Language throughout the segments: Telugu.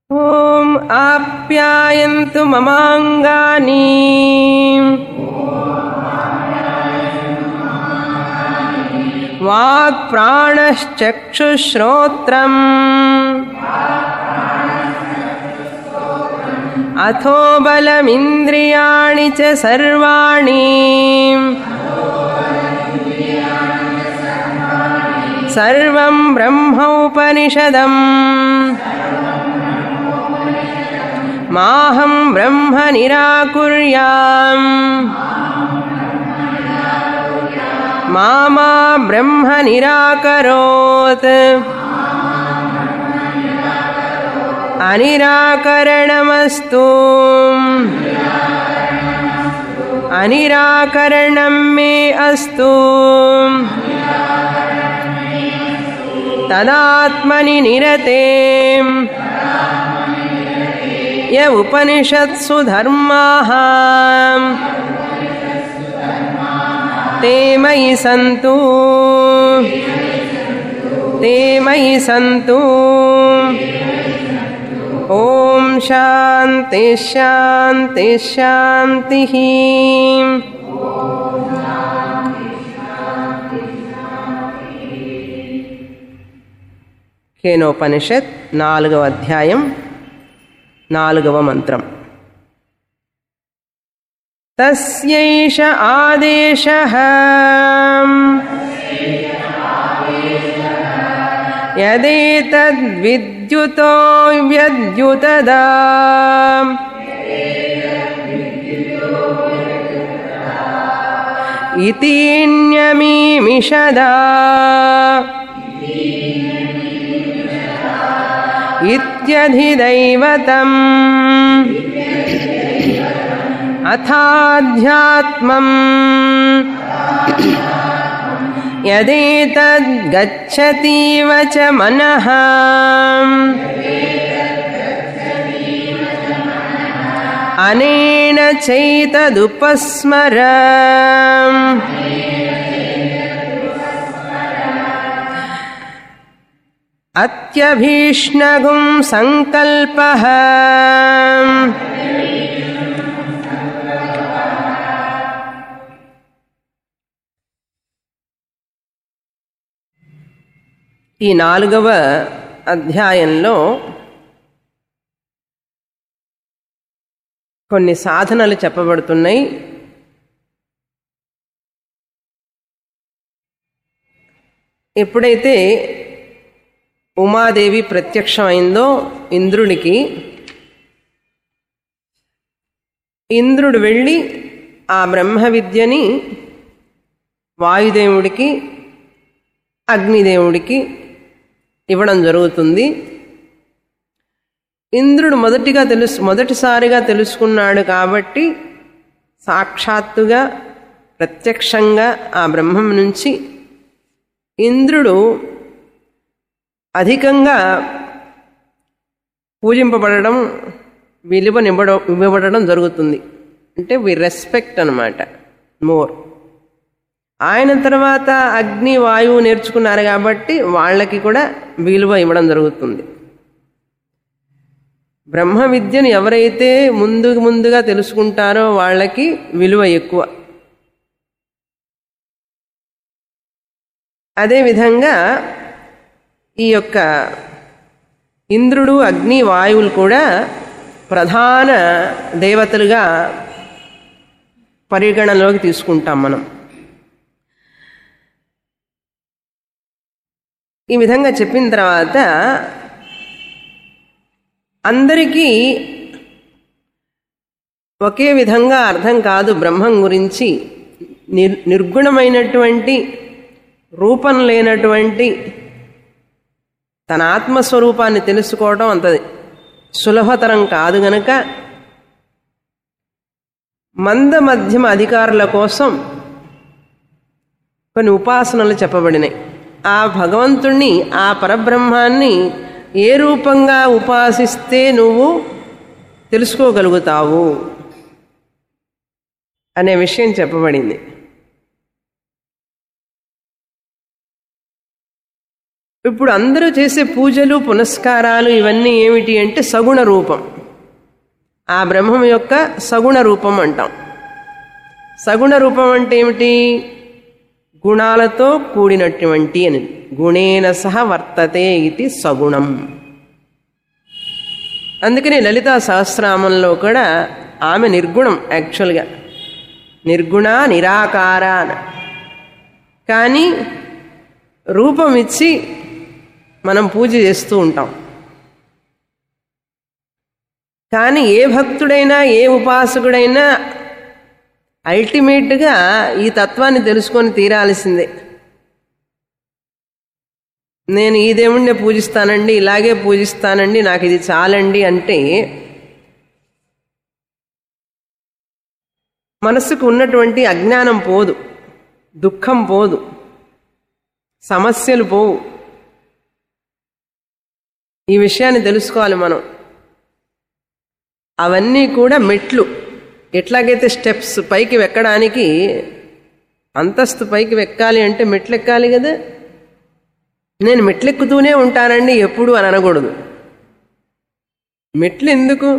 ॐ आप्यायन्तु ममाङ्गानि वाक्प्राणश्चक्षुश्रोत्रम् अथो बलमिन्द्रियाणि च सर्वाणि सर्वं ब्रह्मोपनिषदम् माहं ब्रह्म निराकुर्याम् मा मा ब्रह्म निराकरोत् अनिराकरणमस्तु अनिराकरणं मे अस्तु तदात्मनि निरते य उपनिषत्सु धर्माः ते मयि सन्तु ते मयि सन्तु ॐ शान्ति शान्ति शान्तिः కేనోపనిషత్ నాలుగవ అధ్యాయం నాలుగవ మంత్రం తస్యైష ఆదేశ యదేతద్విద్యుతో వ్యద్యుతదా ఇతీన్యమీమిషదా इत्यधिदैवतम् अथाध्यात्मम् यदेतद्गच्छतीव च मनः अनेन चैतदुपस्मर अत्यभीष्णगुं सङ्कल्पः ఈ నాలుగవ అధ్యాయంలో కొన్ని సాధనలు చెప్పబడుతున్నాయి ఎప్పుడైతే ఉమాదేవి ప్రత్యక్షమైందో ఇంద్రుడికి ఇంద్రుడు వెళ్ళి ఆ బ్రహ్మ విద్యని వాయుదేవుడికి అగ్నిదేవుడికి ఇవ్వడం జరుగుతుంది ఇంద్రుడు మొదటిగా తెలుసు మొదటిసారిగా తెలుసుకున్నాడు కాబట్టి సాక్షాత్తుగా ప్రత్యక్షంగా ఆ బ్రహ్మం నుంచి ఇంద్రుడు అధికంగా పూజింపబడడం విలువనివ్వడం ఇవ్వబడడం జరుగుతుంది అంటే వి రెస్పెక్ట్ అనమాట మోర్ ఆయన తర్వాత అగ్ని వాయువు నేర్చుకున్నారు కాబట్టి వాళ్ళకి కూడా విలువ ఇవ్వడం జరుగుతుంది బ్రహ్మ విద్యను ఎవరైతే ముందు ముందుగా తెలుసుకుంటారో వాళ్ళకి విలువ ఎక్కువ అదేవిధంగా ఈ యొక్క ఇంద్రుడు అగ్ని వాయువులు కూడా ప్రధాన దేవతలుగా పరిగణలోకి తీసుకుంటాం మనం ఈ విధంగా చెప్పిన తర్వాత అందరికీ ఒకే విధంగా అర్థం కాదు బ్రహ్మం గురించి నిర్ నిర్గుణమైనటువంటి రూపం లేనటువంటి తన ఆత్మస్వరూపాన్ని తెలుసుకోవడం అంత సులభతరం కాదు గనక మంద మధ్యమ అధికారుల కోసం కొన్ని ఉపాసనలు చెప్పబడినాయి ఆ భగవంతుణ్ణి ఆ పరబ్రహ్మాన్ని ఏ రూపంగా ఉపాసిస్తే నువ్వు తెలుసుకోగలుగుతావు అనే విషయం చెప్పబడింది ఇప్పుడు అందరూ చేసే పూజలు పునస్కారాలు ఇవన్నీ ఏమిటి అంటే సగుణ రూపం ఆ బ్రహ్మం యొక్క సగుణ రూపం అంటాం సగుణ రూపం అంటే ఏమిటి గుణాలతో కూడినటువంటి అని గుణేన సహ వర్తతే ఇది సగుణం అందుకని లలితా సహస్రామంలో కూడా ఆమె నిర్గుణం యాక్చువల్గా నిర్గుణ నిరాకార అని కానీ రూపం ఇచ్చి మనం పూజ చేస్తూ ఉంటాం కానీ ఏ భక్తుడైనా ఏ ఉపాసకుడైనా అల్టిమేట్గా ఈ తత్వాన్ని తెలుసుకొని తీరాల్సిందే నేను ఈ దేవుణ్ణి పూజిస్తానండి ఇలాగే పూజిస్తానండి నాకు ఇది చాలండి అంటే మనస్సుకు ఉన్నటువంటి అజ్ఞానం పోదు దుఃఖం పోదు సమస్యలు పోవు ఈ విషయాన్ని తెలుసుకోవాలి మనం అవన్నీ కూడా మెట్లు ఎట్లాగైతే స్టెప్స్ పైకి వెక్కడానికి అంతస్తు పైకి వెక్కాలి అంటే మెట్లు ఎక్కాలి కదా నేను మెట్లెక్కుతూనే ఉంటానండి ఎప్పుడు అని అనకూడదు మెట్లు ఎందుకు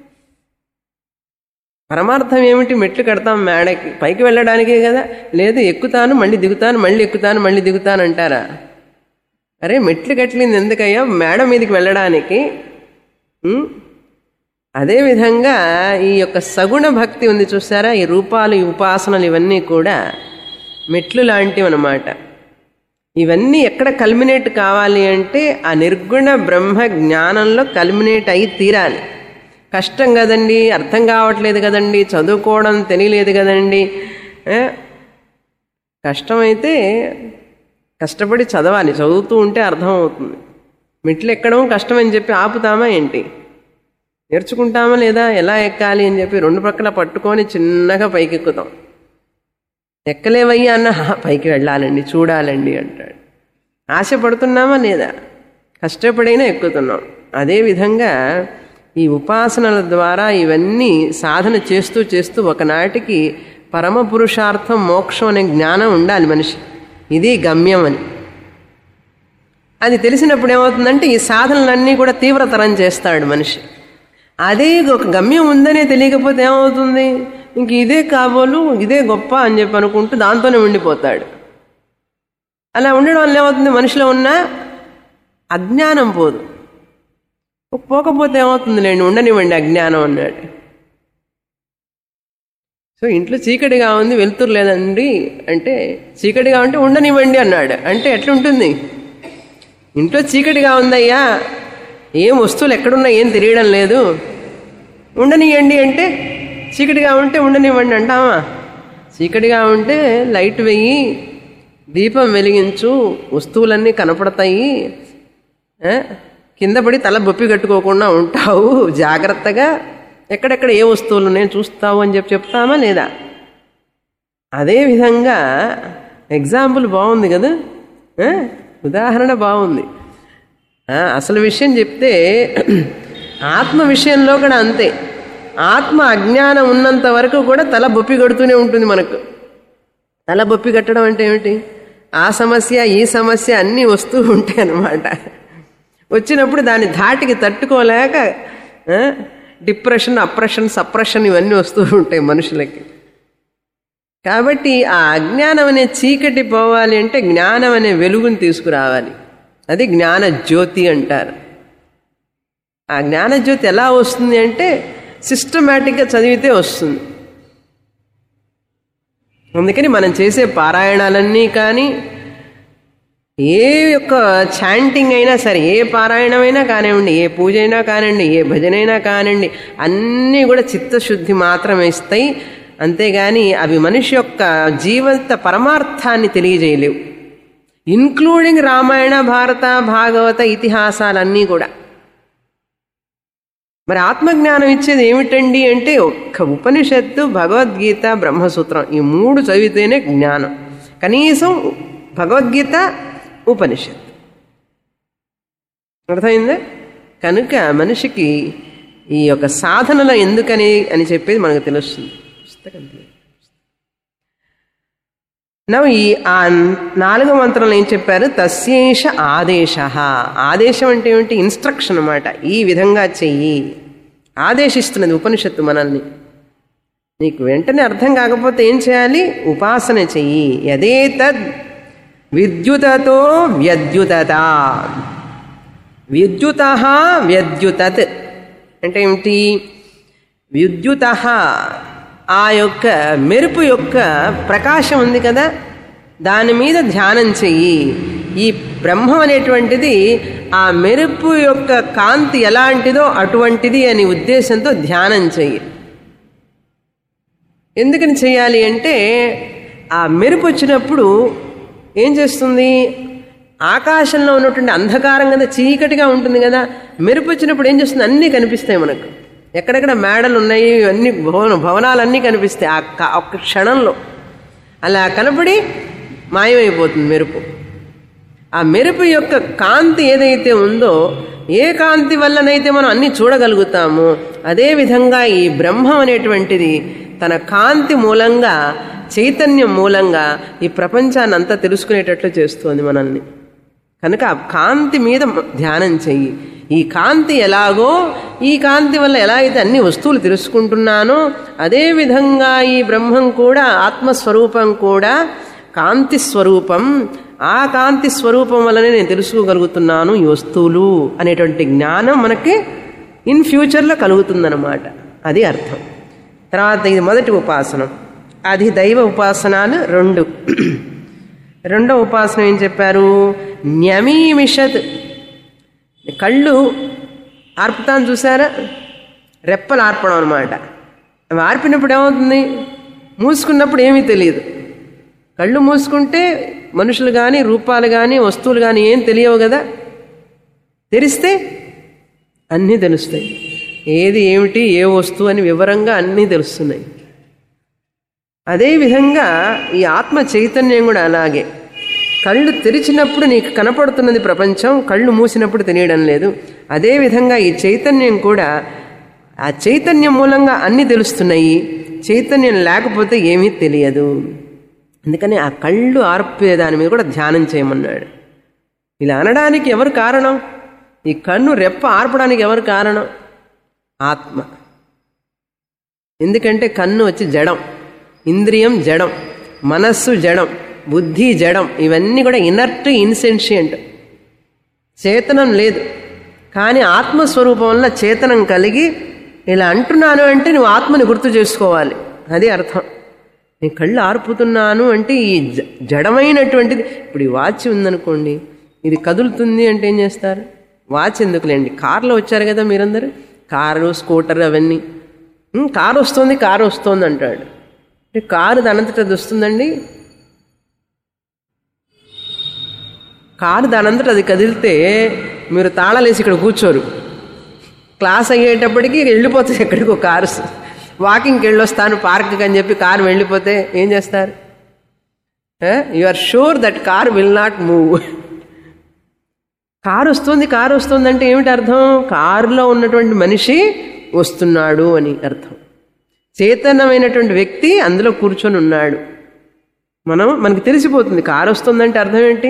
పరమార్థం ఏమిటి మెట్లు కడతాం మేడకి పైకి వెళ్ళడానికే కదా లేదు ఎక్కుతాను మళ్ళీ దిగుతాను మళ్ళీ ఎక్కుతాను మళ్ళీ దిగుతాను అంటారా అరే మెట్లు కట్టింది ఎందుకయ్యా మేడ మీదకి వెళ్ళడానికి ఉం? అదేవిధంగా ఈ యొక్క సగుణ భక్తి ఉంది చూసారా ఈ రూపాలు ఈ ఉపాసనలు ఇవన్నీ కూడా మెట్లు లాంటివి అన్నమాట ఇవన్నీ ఎక్కడ కల్మినేట్ కావాలి అంటే ఆ నిర్గుణ బ్రహ్మ జ్ఞానంలో కల్మినేట్ అయి తీరాలి కష్టం కదండి అర్థం కావట్లేదు కదండి చదువుకోవడం తెలియలేదు కదండి ఏ? కష్టమైతే కష్టపడి చదవాలి చదువుతూ ఉంటే అర్థమవుతుంది మెట్లు ఎక్కడం కష్టమని చెప్పి ఆపుతామా ఏంటి నేర్చుకుంటామా లేదా ఎలా ఎక్కాలి అని చెప్పి రెండు పక్కల పట్టుకొని చిన్నగా పైకి ఎక్కుతాం ఎక్కలేవయ్యా అన్న "హా, పైకి వెళ్ళాలండి చూడాలండి అంటాడు ఆశపడుతున్నామా లేదా కష్టపడైనా ఎక్కుతున్నాం అదేవిధంగా ఈ ఉపాసనల ద్వారా ఇవన్నీ సాధన చేస్తూ చేస్తూ ఒకనాటికి పరమ పురుషార్థం మోక్షం అనే జ్ఞానం ఉండాలి మనిషి ఇది గమ్యం అని అది తెలిసినప్పుడు ఏమవుతుందంటే ఈ సాధనలన్నీ కూడా తీవ్రతరం చేస్తాడు మనిషి అదే ఒక గమ్యం ఉందనే తెలియకపోతే ఏమవుతుంది ఇంక ఇదే కాబోలు ఇదే గొప్ప అని చెప్పి అనుకుంటూ దాంతోనే ఉండిపోతాడు అలా ఉండడం వల్ల ఏమవుతుంది మనిషిలో ఉన్న అజ్ఞానం పోదు పోకపోతే ఏమవుతుంది లేండి ఉండనివ్వండి అజ్ఞానం అన్నాడు సో ఇంట్లో చీకటిగా ఉంది వెలుతురు లేదండి అంటే చీకటిగా ఉంటే ఉండనివ్వండి అన్నాడు అంటే ఎట్లుంటుంది ఇంట్లో చీకటిగా ఉందయ్యా ఏం వస్తువులు ఎక్కడున్నా ఏం తెలియడం లేదు ఉండనియండి అంటే చీకటిగా ఉంటే ఉండనివ్వండి అంటామా చీకటిగా ఉంటే లైట్ వెయ్యి దీపం వెలిగించు వస్తువులన్నీ కనపడతాయి ఆ? కింద పడి తల బొప్పి కట్టుకోకుండా ఉంటావు జాగ్రత్తగా ఎక్కడెక్కడ ఏ వస్తువులు నేను చూస్తావు అని చెప్పి చెప్తామా లేదా అదేవిధంగా ఎగ్జాంపుల్ బాగుంది కదా ఆ? ఉదాహరణ బాగుంది ఆ, అసలు విషయం చెప్తే ఆత్మ విషయంలో కూడా అంతే ఆత్మ అజ్ఞానం ఉన్నంత వరకు కూడా తల బొప్పి కడుతూనే ఉంటుంది మనకు తల బొప్పి కట్టడం అంటే ఏమిటి ఆ సమస్య ఈ సమస్య అన్నీ వస్తూ ఉంటాయి అన్నమాట వచ్చినప్పుడు దాని ధాటికి తట్టుకోలేక ఆ, డిప్రెషన్ అప్రెషన్ సప్రెషన్ ఇవన్నీ వస్తూ ఉంటాయి మనుషులకి కాబట్టి ఆ అజ్ఞానం అనే చీకటి పోవాలి అంటే జ్ఞానం అనే వెలుగుని తీసుకురావాలి అది జ్ఞాన జ్యోతి అంటారు ఆ జ్ఞాన జ్యోతి ఎలా వస్తుంది అంటే సిస్టమేటిక్గా చదివితే వస్తుంది అందుకని మనం చేసే పారాయణాలన్నీ కానీ ఏ యొక్క చాంటింగ్ అయినా సరే ఏ పారాయణమైనా కానివ్వండి ఏ పూజ అయినా కానివ్వండి ఏ భజన అయినా కానివ్వండి అన్నీ కూడా చిత్తశుద్ధి మాత్రమే ఇస్తాయి అంతేగాని అవి మనిషి యొక్క జీవిత పరమార్థాన్ని తెలియజేయలేవు ఇన్క్లూడింగ్ రామాయణ భారత భాగవత ఇతిహాసాలన్నీ కూడా మరి ఆత్మజ్ఞానం ఇచ్చేది ఏమిటండి అంటే ఒక్క ఉపనిషత్తు భగవద్గీత బ్రహ్మసూత్రం ఈ మూడు చదివితేనే జ్ఞానం కనీసం భగవద్గీత ఉపనిషత్తు అర్థమైందా కనుక మనిషికి ఈ యొక్క సాధనలో ఎందుకని అని చెప్పేది మనకు తెలుస్తుంది పుస్తకం నవ్వు ఈ ఆ నాలుగో మంత్రంలో ఏం చెప్పారు తస్యేష ఆదేశ ఆదేశం అంటే ఏమిటి ఇన్స్ట్రక్షన్ అన్నమాట ఈ విధంగా చెయ్యి ఆదేశిస్తున్నది ఉపనిషత్తు మనల్ని నీకు వెంటనే అర్థం కాకపోతే ఏం చేయాలి ఉపాసన చెయ్యి యదేతద్ విద్యుతతో వ్యద్యుతత విద్యుత వ్యద్యుతత్ అంటే ఏమిటి విద్యుత ఆ యొక్క మెరుపు యొక్క ప్రకాశం ఉంది కదా దాని మీద ధ్యానం చెయ్యి ఈ బ్రహ్మం అనేటువంటిది ఆ మెరుపు యొక్క కాంతి ఎలాంటిదో అటువంటిది అని ఉద్దేశంతో ధ్యానం చెయ్యి ఎందుకని చేయాలి అంటే ఆ మెరుపు వచ్చినప్పుడు ఏం చేస్తుంది ఆకాశంలో ఉన్నటువంటి అంధకారం కదా చీకటిగా ఉంటుంది కదా మెరుపు వచ్చినప్పుడు ఏం చేస్తుంది అన్నీ కనిపిస్తాయి మనకు ఎక్కడెక్కడ మేడలు ఉన్నాయి అన్ని భవన భవనాలన్నీ కనిపిస్తాయి ఆ క- ఒక్క క్షణంలో అలా కనపడి మాయమైపోతుంది మెరుపు ఆ మెరుపు యొక్క కాంతి ఏదైతే ఉందో ఏ కాంతి వల్లనైతే మనం అన్ని చూడగలుగుతామో అదే విధంగా ఈ బ్రహ్మం అనేటువంటిది తన కాంతి మూలంగా చైతన్యం మూలంగా ఈ ప్రపంచాన్ని అంతా తెలుసుకునేటట్లు చేస్తోంది మనల్ని కనుక ఆ కాంతి మీద ధ్యానం చెయ్యి ఈ కాంతి ఎలాగో ఈ కాంతి వల్ల ఎలా అయితే అన్ని వస్తువులు తెలుసుకుంటున్నానో అదే విధంగా ఈ బ్రహ్మం కూడా ఆత్మస్వరూపం కూడా కాంతి స్వరూపం ఆ కాంతి స్వరూపం వల్లనే నేను తెలుసుకోగలుగుతున్నాను ఈ వస్తువులు అనేటువంటి జ్ఞానం మనకి ఇన్ ఫ్యూచర్లో కలుగుతుందన్నమాట అది అర్థం తర్వాత ఇది మొదటి ఉపాసనం అది దైవ ఉపాసనాలు రెండు రెండో ఉపాసన ఏం చెప్పారు న్యమీమిషత్ కళ్ళు ఆర్పుతాను చూసారా రెప్పలు ఆర్పడం అనమాట అవి ఆర్పినప్పుడు ఏమవుతుంది మూసుకున్నప్పుడు ఏమీ తెలియదు కళ్ళు మూసుకుంటే మనుషులు కానీ రూపాలు కానీ వస్తువులు కానీ ఏం తెలియవు కదా తెరిస్తే అన్నీ తెలుస్తాయి ఏది ఏమిటి ఏ వస్తువు అని వివరంగా అన్నీ తెలుస్తున్నాయి అదేవిధంగా ఈ ఆత్మ చైతన్యం కూడా అలాగే కళ్ళు తెరిచినప్పుడు నీకు కనపడుతున్నది ప్రపంచం కళ్ళు మూసినప్పుడు తెలియడం లేదు అదేవిధంగా ఈ చైతన్యం కూడా ఆ చైతన్యం మూలంగా అన్నీ తెలుస్తున్నాయి చైతన్యం లేకపోతే ఏమీ తెలియదు అందుకని ఆ కళ్ళు ఆర్పే దాని మీద కూడా ధ్యానం చేయమన్నాడు ఇలా అనడానికి ఎవరు కారణం ఈ కన్ను రెప్ప ఆర్పడానికి ఎవరు కారణం ఆత్మ ఎందుకంటే కన్ను వచ్చి జడం ఇంద్రియం జడం మనస్సు జడం బుద్ధి జడం ఇవన్నీ కూడా ఇనర్ట్ ఇన్సెన్షియంట్ చేతనం లేదు కానీ ఆత్మస్వరూపం వల్ల చేతనం కలిగి ఇలా అంటున్నాను అంటే నువ్వు ఆత్మని గుర్తు చేసుకోవాలి అది అర్థం నేను కళ్ళు ఆర్పుతున్నాను అంటే ఈ జ- జడమైనటువంటిది ఇప్పుడు ఈ వాచ్ ఉందనుకోండి ఇది కదులుతుంది అంటే ఏం చేస్తారు వాచ్ ఎందుకులేండి కార్లో వచ్చారు కదా మీరందరూ కారు స్కూటర్ అవన్నీ "ఉమ్, కారు వస్తుంది కారు వస్తుంది అంటాడు అంటే కారు దానంతట అది వస్తుందండి కారు దానంతట అది కదిలితే మీరు తాళాలేసి ఇక్కడ కూర్చోరు క్లాస్ అయ్యేటప్పటికి వెళ్ళిపోతుంది ఎక్కడికో కారు వాకింగ్కి వెళ్ళొస్తాను పార్క్కి అని చెప్పి కారు వెళ్ళిపోతే ఏం చేస్తారు you are sure that car will not move car వస్తుంది కారు వస్తుంది అంటే ఏమిటి అర్థం కారులో ఉన్నటువంటి మనిషి వస్తున్నాడు అని అర్థం చేతనమైనటువంటి వ్యక్తి అందులో కూర్చొని ఉన్నాడు మనం మనకి తెలిసిపోతుంది కారు వస్తుందంటే అర్థం ఏంటి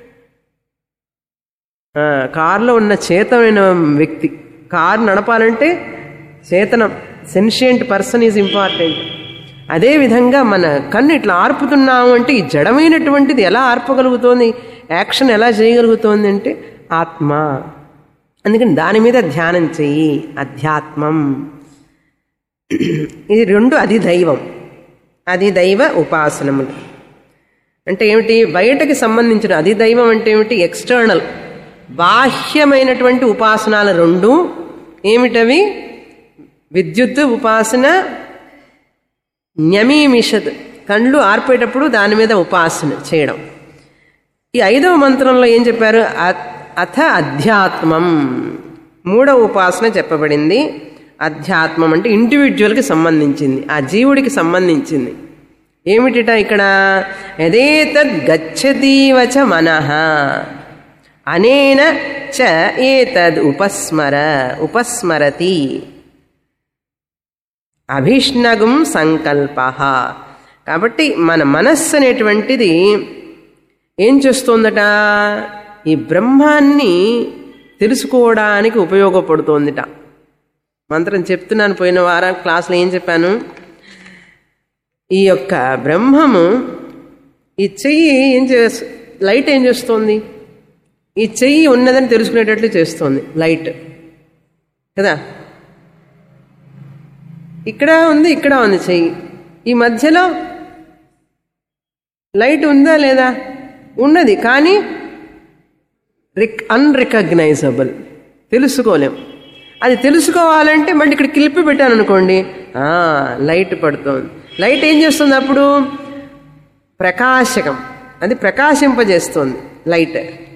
ఆ, కారులో ఉన్న చేతమైన వ్యక్తి కారు నడపాలంటే చేతనం సెన్షియంట్ పర్సన్ ఈజ్ ఇంపార్టెంట్ అదేవిధంగా మన కన్ను ఇట్లా ఆర్పుతున్నాము అంటే ఈ జడమైనటువంటిది ఎలా ఆర్పగలుగుతోంది యాక్షన్ ఎలా చేయగలుగుతోంది అంటే ఆత్మ అందుకని దాని మీద ధ్యానం చెయ్యి అధ్యాత్మం ఇది రెండు అది దైవం అది దైవ ఉపాసనములు అంటే ఏమిటి బయటకి సంబంధించిన అది దైవం అంటే ఏమిటి ఎక్స్టర్నల్ బాహ్యమైనటువంటి ఉపాసనాలు రెండు ఏమిటవి విద్యుత్ ఉపాసన న్యమీమిషత్ కళ్ళు ఆర్పేటప్పుడు దాని మీద ఉపాసన చేయడం ఈ ఐదవ మంత్రంలో ఏం చెప్పారు అ- అథ అధ్యాత్మం మూడవ ఉపాసన చెప్పబడింది అధ్యాత్మం అంటే ఇండివిజువల్కి సంబంధించింది ఆ జీవుడికి సంబంధించింది ఏమిటిట ఇక్కడ యదేతద్ గచ్చతీవచ మనః అనేన చ ఏతద్ ఉపస్మర ఉపస్మరతి అభిష్ణగుం సంకల్ప కాబట్టి మన మనస్సు అనేటువంటిది ఏం చేస్తోందట ఈ బ్రహ్మాన్ని తెలుసుకోవడానికి ఉపయోగపడుతోందిట మంత్రం చెప్తున్నాను పోయిన వారం క్లాస్లో ఏం చెప్పాను ఈ యొక్క బ్రహ్మము ఈ చెయ్యి ఏం చే లైట్ ఏం చేస్తోంది ఈ చెయ్యి ఉన్నదని తెలుసుకునేటట్లు చేస్తోంది లైట్ కదా ఇక్కడ ఉంది ఇక్కడ ఉంది చెయ్యి ఈ మధ్యలో లైట్ ఉందా లేదా ఉన్నది కానీ రిక్ అన్రికగ్నైజబుల్ తెలుసుకోలేం అది తెలుసుకోవాలంటే మళ్ళీ ఇక్కడ క్లిప్ పెట్టాను అనుకోండి ఆ, లైట్ పడుతోంది లైట్ ఏం చేస్తుంది అప్పుడు ప్రకాశకం అది ప్రకాశింపజేస్తుంది లైట్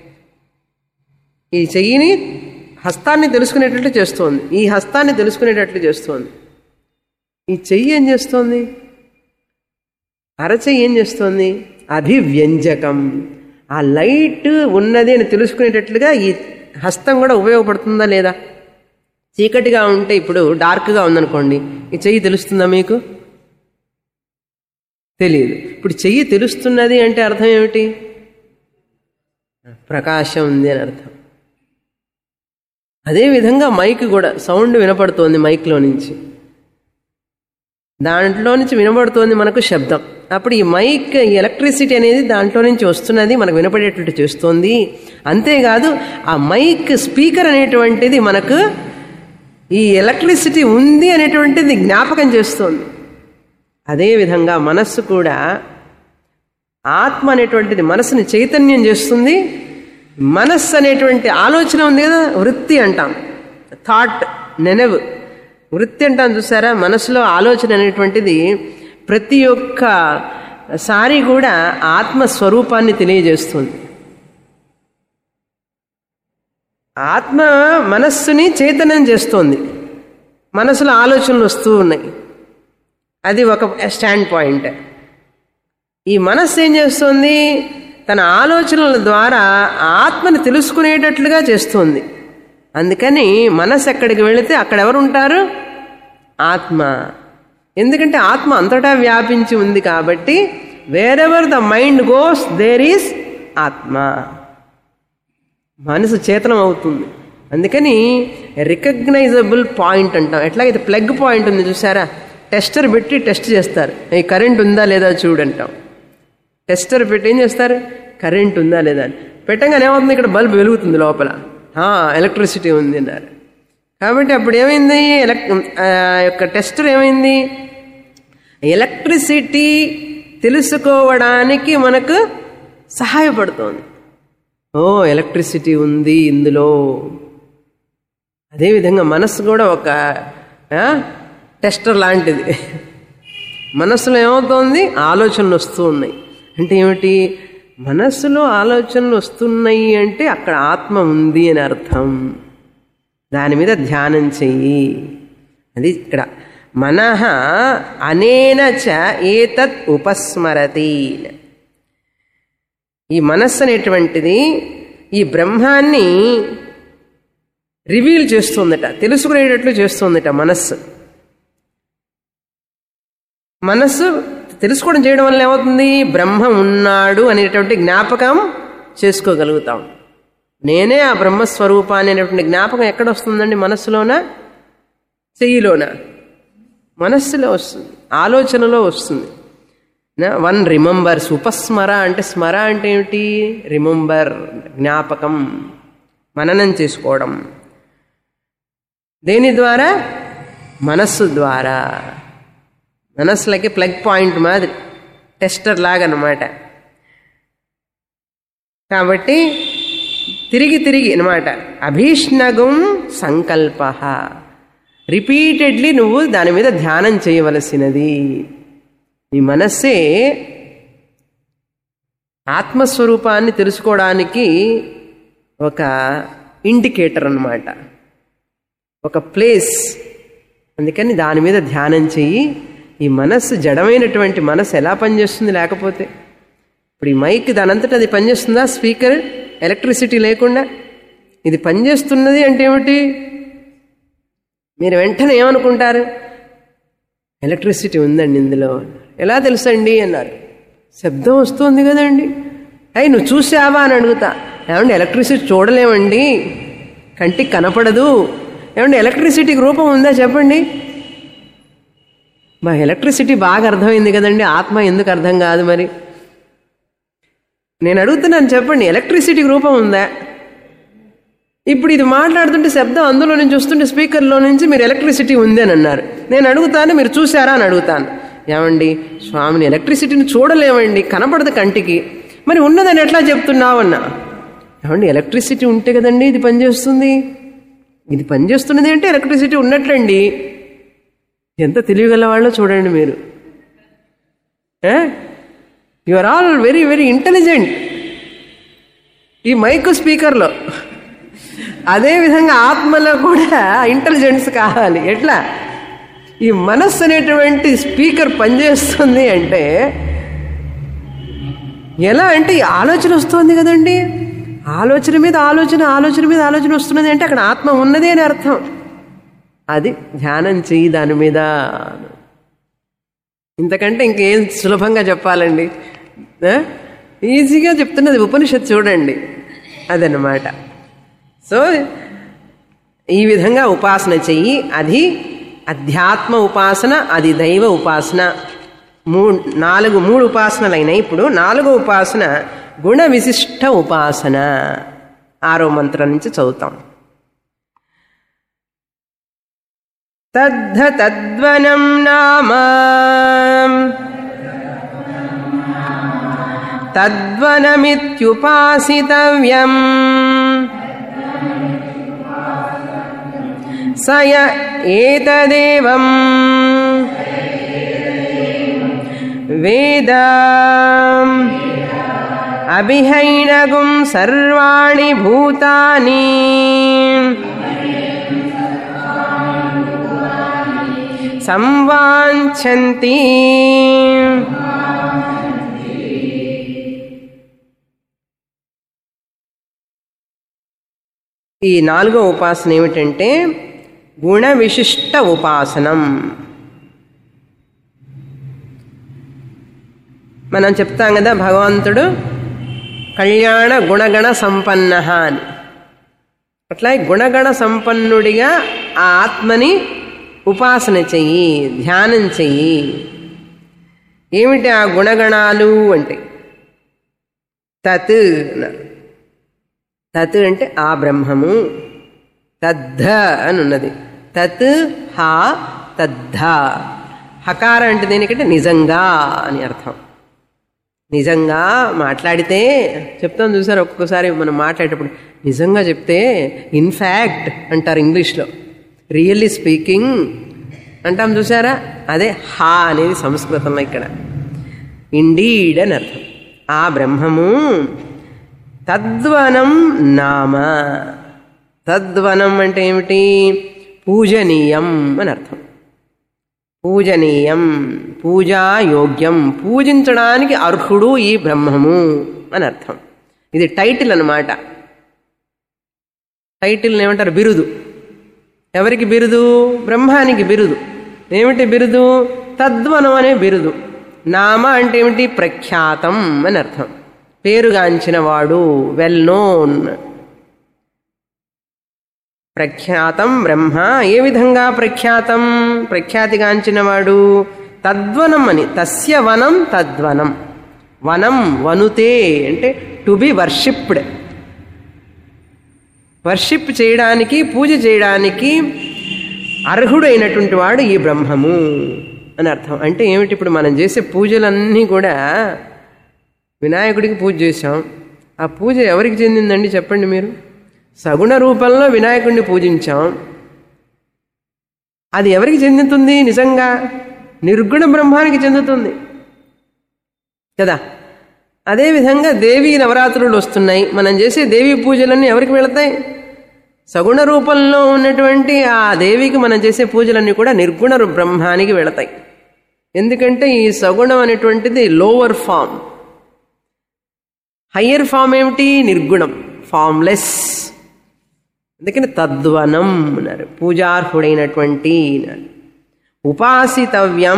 ఈ చెయ్యిని హస్తాన్ని తెలుసుకునేటట్లు చేస్తోంది ఈ హస్తాన్ని తెలుసుకునేటట్లు చేస్తోంది ఈ చెయ్యి ఏం చేస్తోంది అరచెయ్యి ఏం చేస్తోంది అభివ్యంజకం ఆ లైట్ ఉన్నది అని తెలుసుకునేటట్లుగా ఈ హస్తం కూడా ఉపయోగపడుతుందా లేదా చీకటిగా ఉంటే ఇప్పుడు డార్క్గా ఉందనుకోండి ఈ చెయ్యి తెలుస్తుందా మీకు తెలియదు ఇప్పుడు చెయ్యి తెలుస్తున్నది అంటే అర్థం ఏమిటి ప్రకాశం ఉంది అని అర్థం అదేవిధంగా మైక్ కూడా సౌండ్ వినపడుతోంది మైక్లో నుంచి దాంట్లో నుంచి వినబడుతోంది మనకు శబ్దం అప్పుడు ఈ మైక్ ఈ ఎలక్ట్రిసిటీ అనేది దాంట్లో నుంచి వస్తున్నది మనకు వినపడేటట్టు చేస్తోంది అంతేకాదు ఆ మైక్ స్పీకర్ అనేటువంటిది మనకు ఈ ఎలక్ట్రిసిటీ ఉంది అనేటువంటిది జ్ఞాపకం చేస్తోంది అదేవిధంగా మనస్సు కూడా ఆత్మ అనేటువంటిది మనసుని చైతన్యం చేస్తుంది మనస్సు అనేటువంటి ఆలోచన ఉంది కదా వృత్తి అంటాం థాట్ నెనవు వృత్తి అంటాం చూసారా మనసులో ఆలోచన అనేటువంటిది ప్రతి ఒక్క సారి కూడా ఆత్మస్వరూపాన్ని తెలియజేస్తుంది ఆత్మ మనస్సుని చైతన్యం చేస్తోంది మనసులో ఆలోచనలు వస్తూ ఉన్నాయి అది ఒక స్టాండ్ పాయింట్ ఈ మనస్సు ఏం చేస్తుంది తన ఆలోచనల ద్వారా ఆత్మని తెలుసుకునేటట్లుగా చేస్తుంది అందుకని మనస్సు ఎక్కడికి వెళితే అక్కడ ఎవరు ఉంటారు ఆత్మ ఎందుకంటే ఆత్మ అంతటా వ్యాపించి ఉంది కాబట్టి wherever the mind goes there is ఆత్మ మనసు చేతనం అవుతుంది అందుకని రికగ్నైజబుల్ పాయింట్ అంటాం ఎట్లాగైతే ప్లగ్ పాయింట్ ఉంది చూసారా టెస్టర్ పెట్టి టెస్ట్ చేస్తారు ఈ కరెంట్ ఉందా లేదా చూడంటాం టెస్టర్ పెట్టి ఏం చేస్తారు కరెంట్ ఉందా లేదా అని పెట్టగానే ఏమవుతుంది ఇక్కడ బల్బ్ వెలుగుతుంది లోపల ఆ, ఎలక్ట్రిసిటీ ఉంది అన్నారు కాబట్టి అప్పుడు ఏమైంది ఎలక్ ఆ యొక్క టెస్టర్ ఏమైంది ఎలక్ట్రిసిటీ తెలుసుకోవడానికి మనకు సహాయపడుతోంది ఓ ఎలక్ట్రిసిటీ ఉంది ఇందులో అదేవిధంగా మనస్సు కూడా ఒక ఆ, టెస్టర్ లాంటిది మనస్సులో ఏమవుతోంది ఆలోచనలు వస్తూ ఉన్నాయి అంటే ఏమిటి మనస్సులో ఆలోచనలు వస్తున్నాయి అంటే అక్కడ ఆత్మ ఉంది అని అర్థం దాని మీద ధ్యానం చెయ్యి అది ఇక్కడ మనః అనేన చ ఏతత్ ఉపస్మరతి ఈ మనస్సు అనేటువంటిది ఈ బ్రహ్మాన్ని రివీల్ చేస్తుందట తెలుసుకునేటట్లు చేస్తుందట మనస్సు మనస్సు తెలుసుకోవడం చేయడం వల్ల ఏమవుతుంది బ్రహ్మ ఉన్నాడు అనేటువంటి జ్ఞాపకం చేసుకోగలుగుతాం నేనే ఆ బ్రహ్మస్వరూపాన్ని అనేటువంటి జ్ఞాపకం ఎక్కడ వస్తుందండి మనస్సులోన చెయ్యిలోన మనస్సులో వస్తుంది ఆలోచనలో వస్తుంది వన్ రిమెంబర్స్ ఉపస్మర అంటే స్మర అంటే ఏమిటి రిమెంబర్ జ్ఞాపకం మననం చేసుకోవడం దేని ద్వారా మనస్సు ద్వారా మనస్సులకి ప్లగ్ పాయింట్ మాదిరి టెస్టర్ లాగా అనమాట కాబట్టి తిరిగి తిరిగి అనమాట అభీష్ణగం సంకల్ప రిపీటెడ్లీ నువ్వు దాని మీద ధ్యానం చేయవలసినది నీ మనస్సే ఆత్మస్వరూపాన్ని తెలుసుకోవడానికి ఒక ఇండికేటర్ అన్నమాట ఒక ప్లేస్ అందుకని దాని మీద ధ్యానం చెయ్యి ఈ మనస్సు జడమైనటువంటి మనస్సు ఎలా పనిచేస్తుంది లేకపోతే ఇప్పుడు ఈ మైక్ దానంతటా అది పనిచేస్తుందా స్పీకర్ ఎలక్ట్రిసిటీ లేకుండా ఇది పనిచేస్తున్నది అంటే ఏమిటి మీరు వెంటనే ఏమనుకుంటారు ఎలక్ట్రిసిటీ ఉందండి ఇందులో ఎలా తెలుసండి అన్నారు శబ్దం వస్తుంది కదండి అయ్యి నువ్వు చూసావా అని అడుగుతా ఏమండి ఎలక్ట్రిసిటీ చూడలేమండి కంటికి కనపడదు ఏమండి ఎలక్ట్రిసిటీకి రూపం ఉందా చెప్పండి మా ఎలక్ట్రిసిటీ బాగా అర్థమైంది కదండి ఆత్మ ఎందుకు అర్థం కాదు మరి నేను అడుగుతున్నాను చెప్పండి ఎలక్ట్రిసిటీకి రూపం ఉందా ఇప్పుడు ఇది మాట్లాడుతుంటే శబ్దం అందులో నుంచి వస్తుంటే స్పీకర్లో నుంచి మీరు ఎలక్ట్రిసిటీ ఉంది అని అన్నారు నేను అడుగుతాను మీరు చూసారా అని అడుగుతాను ఏమండి స్వామిని ఎలక్ట్రిసిటీని చూడలేమండి కనపడదు కంటికి మరి ఉన్నదని ఎట్లా చెప్తున్నావు అన్నా ఏమండి ఎలక్ట్రిసిటీ ఉంటే కదండి ఇది పనిచేస్తుంది ఇది పనిచేస్తున్నది అంటే ఎలక్ట్రిసిటీ ఉన్నట్లండి ఎంత తెలియగల వాళ్ళో చూడండి మీరు you are all very very intelligent ఈ మైక్ స్పీకర్లో అదేవిధంగా ఆత్మలో కూడా ఇంటెలిజెన్స్ కావాలి ఎట్లా ఈ మనస్సు అనేటువంటి స్పీకర్ పనిచేస్తుంది అంటే ఎలా అంటే ఈ ఆలోచన వస్తుంది కదండి ఆలోచన మీద ఆలోచన ఆలోచన మీద ఆలోచన వస్తున్నది అంటే అక్కడ ఆత్మ ఉన్నది అని అర్థం అది ధ్యానం చెయ్యి దాని మీద ఇంతకంటే ఇంకేం సులభంగా చెప్పాలండి ఆ? ఈజీగా చెప్తున్నది ఉపనిషత్ చూడండి అదనమాట సో ఈ విధంగా ఉపాసన చెయ్యి అది అధ్యాత్మ ఉపాసన అది దైవ ఉపాసన మూ నాలుగు మూడు ఉపాసనలు అయినాయి ఇప్పుడు నాలుగో ఉపాసన గుణ విశిష్ట ఉపాసన ఆరో మంత్రం నుంచి చదువుతాం తద్ధ తద్వనం నామ తద్వనమిత్యుపాసితవ్యం స య ఏతదేవం వేద అభిహైనగుం సర్వాణి భూతాని సంవాంఛంతి ఈ నాలుగో ఉపాసన ఏమిటంటే గుణ విశిష్ట ఉపాసనం మనం చెప్తాం కదా భగవంతుడు కళ్యాణ గుణగణ సంపన్న అని అట్లా గుణగణ సంపన్నుడిగా ఆ ఆత్మని ఉపాసన చెయ్యి ధ్యానం చెయ్యి ఏమిటి ఆ గుణగణాలు అంటే తత్ అన్నారు తత్ అంటే ఆ బ్రహ్మము తద్ధ అని ఉన్నది తత్ హా తద్ధ హకార అంటే దేనికంటే నిజంగా అని అర్థం నిజంగా మాట్లాడితే చెప్తాం చూసారు ఒక్కొక్కసారి మనం మాట్లాడేటప్పుడు నిజంగా చెప్తే ఇన్ఫ్యాక్ట్ అంటారు ఇంగ్లీష్లో రియల్లీ స్పీకింగ్ అంటాం చూసారా అదే హా అనేది సంస్కృతంలో ఇక్కడ ఇండీడ్ అని అర్థం ఆ బ్రహ్మము తద్వనం నామ తద్వనం అంటే ఏమిటి పూజనీయం అని అర్థం పూజనీయం పూజాయోగ్యం పూజించడానికి అర్హుడు ఈ బ్రహ్మము అని అర్థం ఇది టైటిల్ అన్నమాట టైటిల్ ఏమంటారు బిరుదు ఎవరికి బిరుదు బ్రహ్మానికి బిరుదు ఏమిటి బిరుదు తద్వనం అనే బిరుదు నామ అంటే ఏమిటి ప్రఖ్యాతం అని అర్థం పేరుగాంచిన వాడు వెల్ నోన్ ప్రఖ్యాతం బ్రహ్మ ఏ విధంగా ప్రఖ్యాతం ప్రఖ్యాతిగాంచిన వాడు తద్వనం అని తస్య వనం తద్వనం వనం వనుతే అంటే టు బి వర్షిప్డ్ వర్షిప్ చేయడానికి పూజ చేయడానికి అర్హుడైనటువంటి వాడు ఈ బ్రహ్మము అని అర్థం అంటే ఏమిటి ఇప్పుడు మనం చేసే పూజలన్నీ కూడా వినాయకుడికి పూజ చేశాం ఆ పూజ ఎవరికి చెందిందండి చెప్పండి మీరు సగుణ రూపంలో వినాయకుడిని పూజించాం అది ఎవరికి చెందుతుంది నిజంగా నిర్గుణ బ్రహ్మానికి చెందుతుంది కదా అదేవిధంగా దేవీ నవరాత్రులు వస్తున్నాయి మనం చేసే దేవీ పూజలన్నీ ఎవరికి వెళతాయి సగుణ రూపంలో ఉన్నటువంటి ఆ దేవికి మనం చేసే పూజలన్నీ కూడా నిర్గుణ బ్రహ్మానికి వెళతాయి ఎందుకంటే ఈ సగుణం అనేటువంటిది లోవర్ ఫామ్ హయ్యర్ ఫామ్ ఏమిటి నిర్గుణం ఫామ్లెస్ అందుకని తద్వనం అన్నారు పూజార్హుడైనటువంటి అన్నారు ఉపాసితవ్యం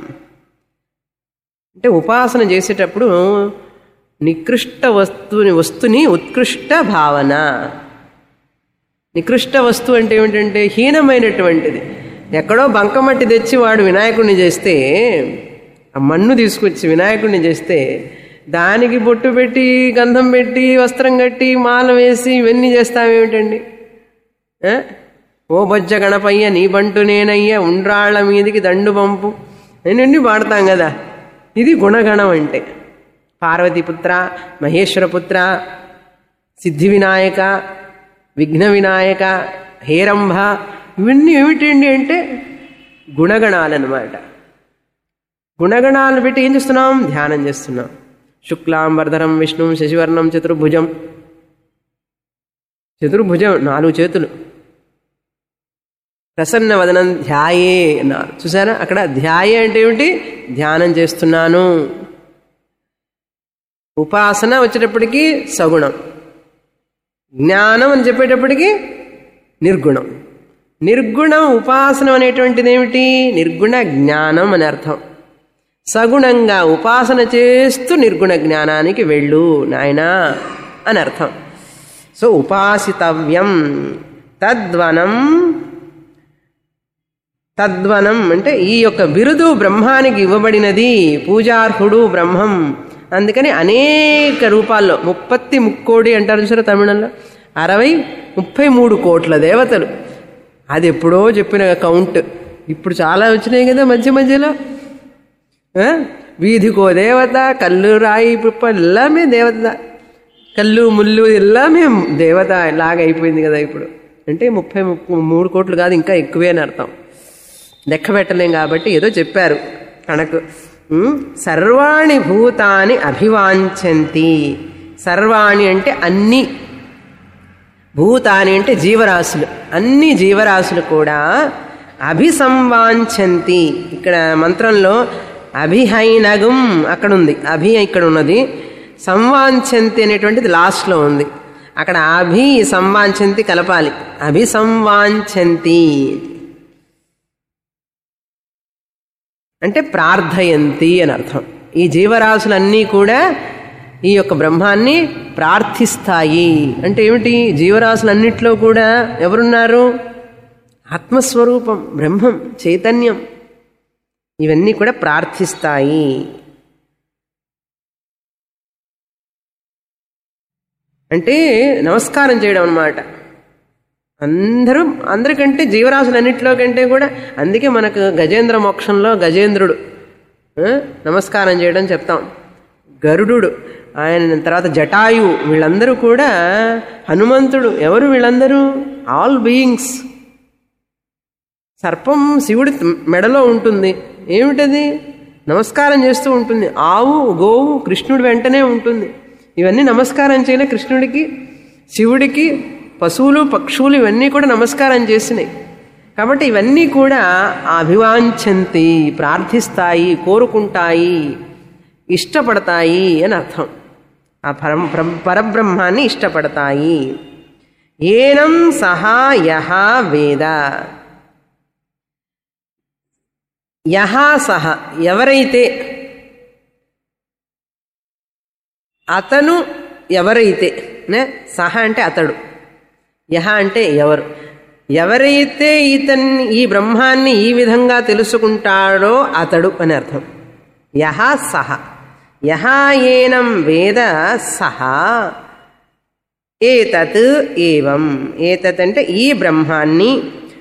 అంటే ఉపాసన చేసేటప్పుడు నికృష్ట వస్తువుని వస్తుని ఉత్కృష్ట భావన నికృష్ట వస్తువు అంటే ఏమిటంటే హీనమైనటువంటిది ఎక్కడో బంకమట్టి తెచ్చి వాడు వినాయకుడిని చేస్తే ఆ మన్ను తీసుకొచ్చి వినాయకుడిని చేస్తే దానికి బొట్టు పెట్టి గంధం పెట్టి వస్త్రం కట్టి మాల వేసి ఇవన్నీ చేస్తామేమిటండి ఆ? ఓ బొజ్జ గణపయ్య నీ బంటు నేనయ్య ఉండ్రాళ్ల మీదికి దండు పంపు ఇవన్నీ పాడతాం కదా ఇది గుణగణం అంటే పార్వతీపుత్ర మహేశ్వరపుత్ర సిద్ధి వినాయక విఘ్న వినాయక హేరంభ ఇవన్నీ ఏమిటండి అంటే గుణగణాలన్నమాట గుణగణాలు పెట్టి ఏం చేస్తున్నాం ధ్యానం చేస్తున్నాం శుక్లాం వరదరం విష్ణు శశివర్ణం చతుర్భుజం చతుర్భుజం నాలుగు చేతులు ప్రసన్న వదనం ధ్యాయే అన్నారు చూసారా అక్కడ ధ్యాయే అంటే ఏమిటి ధ్యానం చేస్తున్నాను ఉపాసన వచ్చేటప్పటికి సగుణం జ్ఞానం అని చెప్పేటప్పటికి నిర్గుణం నిర్గుణం ఉపాసనం అనేటువంటిది ఏమిటి నిర్గుణ జ్ఞానం అని అర్థం సగుణంగా ఉపాసన చేస్తూ నిర్గుణ జ్ఞానానికి వెళ్ళు నాయనా అని అర్థం సో ఉపాసితవ్యం తద్వనం తద్వనం అంటే ఈ యొక్క బిరుదు బ్రహ్మానికి ఇవ్వబడినది పూజార్హుడు బ్రహ్మం అందుకని అనేక రూపాల్లో ముప్పత్తి ముక్కోడి అంటారు చూసారా తమిళంలో అరవై ముప్పై మూడు కోట్ల దేవతలు అది ఎప్పుడో చెప్పిన కౌంట్ ఇప్పుడు చాలా వచ్చినాయి కదా మధ్య మధ్యలో ఆ? వీధికో దేవత కల్లు రాయి పిప్ప ఎల్లామే దేవత కల్లు ముళ్ళు ఎల్లామే దేవత లాగా అయిపోయింది కదా ఇప్పుడు అంటే ముప్పై ముప్పై మూడు కోట్లు కాదు ఇంకా ఎక్కువే అని అర్థం లెక్క పెట్టలేం కాబట్టి ఏదో చెప్పారు కణకు ఉమ్, సర్వాణి భూతాని అభివాంఛంతి సర్వాణి అంటే అన్ని భూతాని అంటే జీవరాశులు అన్ని జీవరాశులు కూడా అభిసంవాంఛంతి ఇక్కడ మంత్రంలో అభిహైనగం అక్కడ ఉంది అభి ఇక్కడ ఉన్నది సంవాంఛంతి అనేటువంటిది లాస్ట్లో ఉంది అక్కడ అభి సంవాంఛంతి కలపాలి అభిసంవాంఛంతి అంటే ప్రార్థయంతి అని అర్థం ఈ జీవరాశులన్నీ కూడా ఈ యొక్క బ్రహ్మాన్ని ప్రార్థిస్తాయి అంటే ఏమిటి జీవరాశులన్నిట్లో కూడా ఎవరున్నారు ఆత్మస్వరూపం బ్రహ్మం చైతన్యం ఇవన్నీ కూడా ప్రార్థిస్తాయి అంటే నమస్కారం చేయడం అన్నమాట అందరూ అందరికంటే జీవరాశులన్నింటిలో కంటే కూడా అందుకే మనకు గజేంద్ర మోక్షంలో గజేంద్రుడు ఆ, నమస్కారం చేయడం చెప్తాం గరుడు ఆయన తర్వాత జటాయు వీళ్ళందరూ కూడా హనుమంతుడు ఎవరు వీళ్ళందరూ ఆల్ బీయింగ్స్ సర్పం శివుడి మెడలో ఉంటుంది ఏమిటది నమస్కారం చేస్తూ ఉంటుంది ఆవు గోవు కృష్ణుడి వెంటనే ఉంటుంది ఇవన్నీ నమస్కారం చేయలే కృష్ణుడికి శివుడికి పశువులు పక్షువులు ఇవన్నీ కూడా నమస్కారం చేసినాయి కాబట్టి ఇవన్నీ కూడా అభివాంఛంతి ప్రార్థిస్తాయి కోరుకుంటాయి ఇష్టపడతాయి అని అర్థం ఆ పరం పరం- పరబ్రహ్మాన్ని ఇష్టపడతాయి ఏనం సహా యహ వేద యహ సహ ఎవరైతే అతను ఎవరైతే నే సహ అంటే అతడు యహ అంటే ఎవరు ఎవరైతే ఇతన్ని ఈ బ్రహ్మాన్ని ఈ విధంగా తెలుసుకుంటాడో అతడు అని అర్థం యహ సహ యహ ఏనం వేద సహ ఏతత్ ఏవం ఏతత్ అంటే ఈ బ్రహ్మాన్ని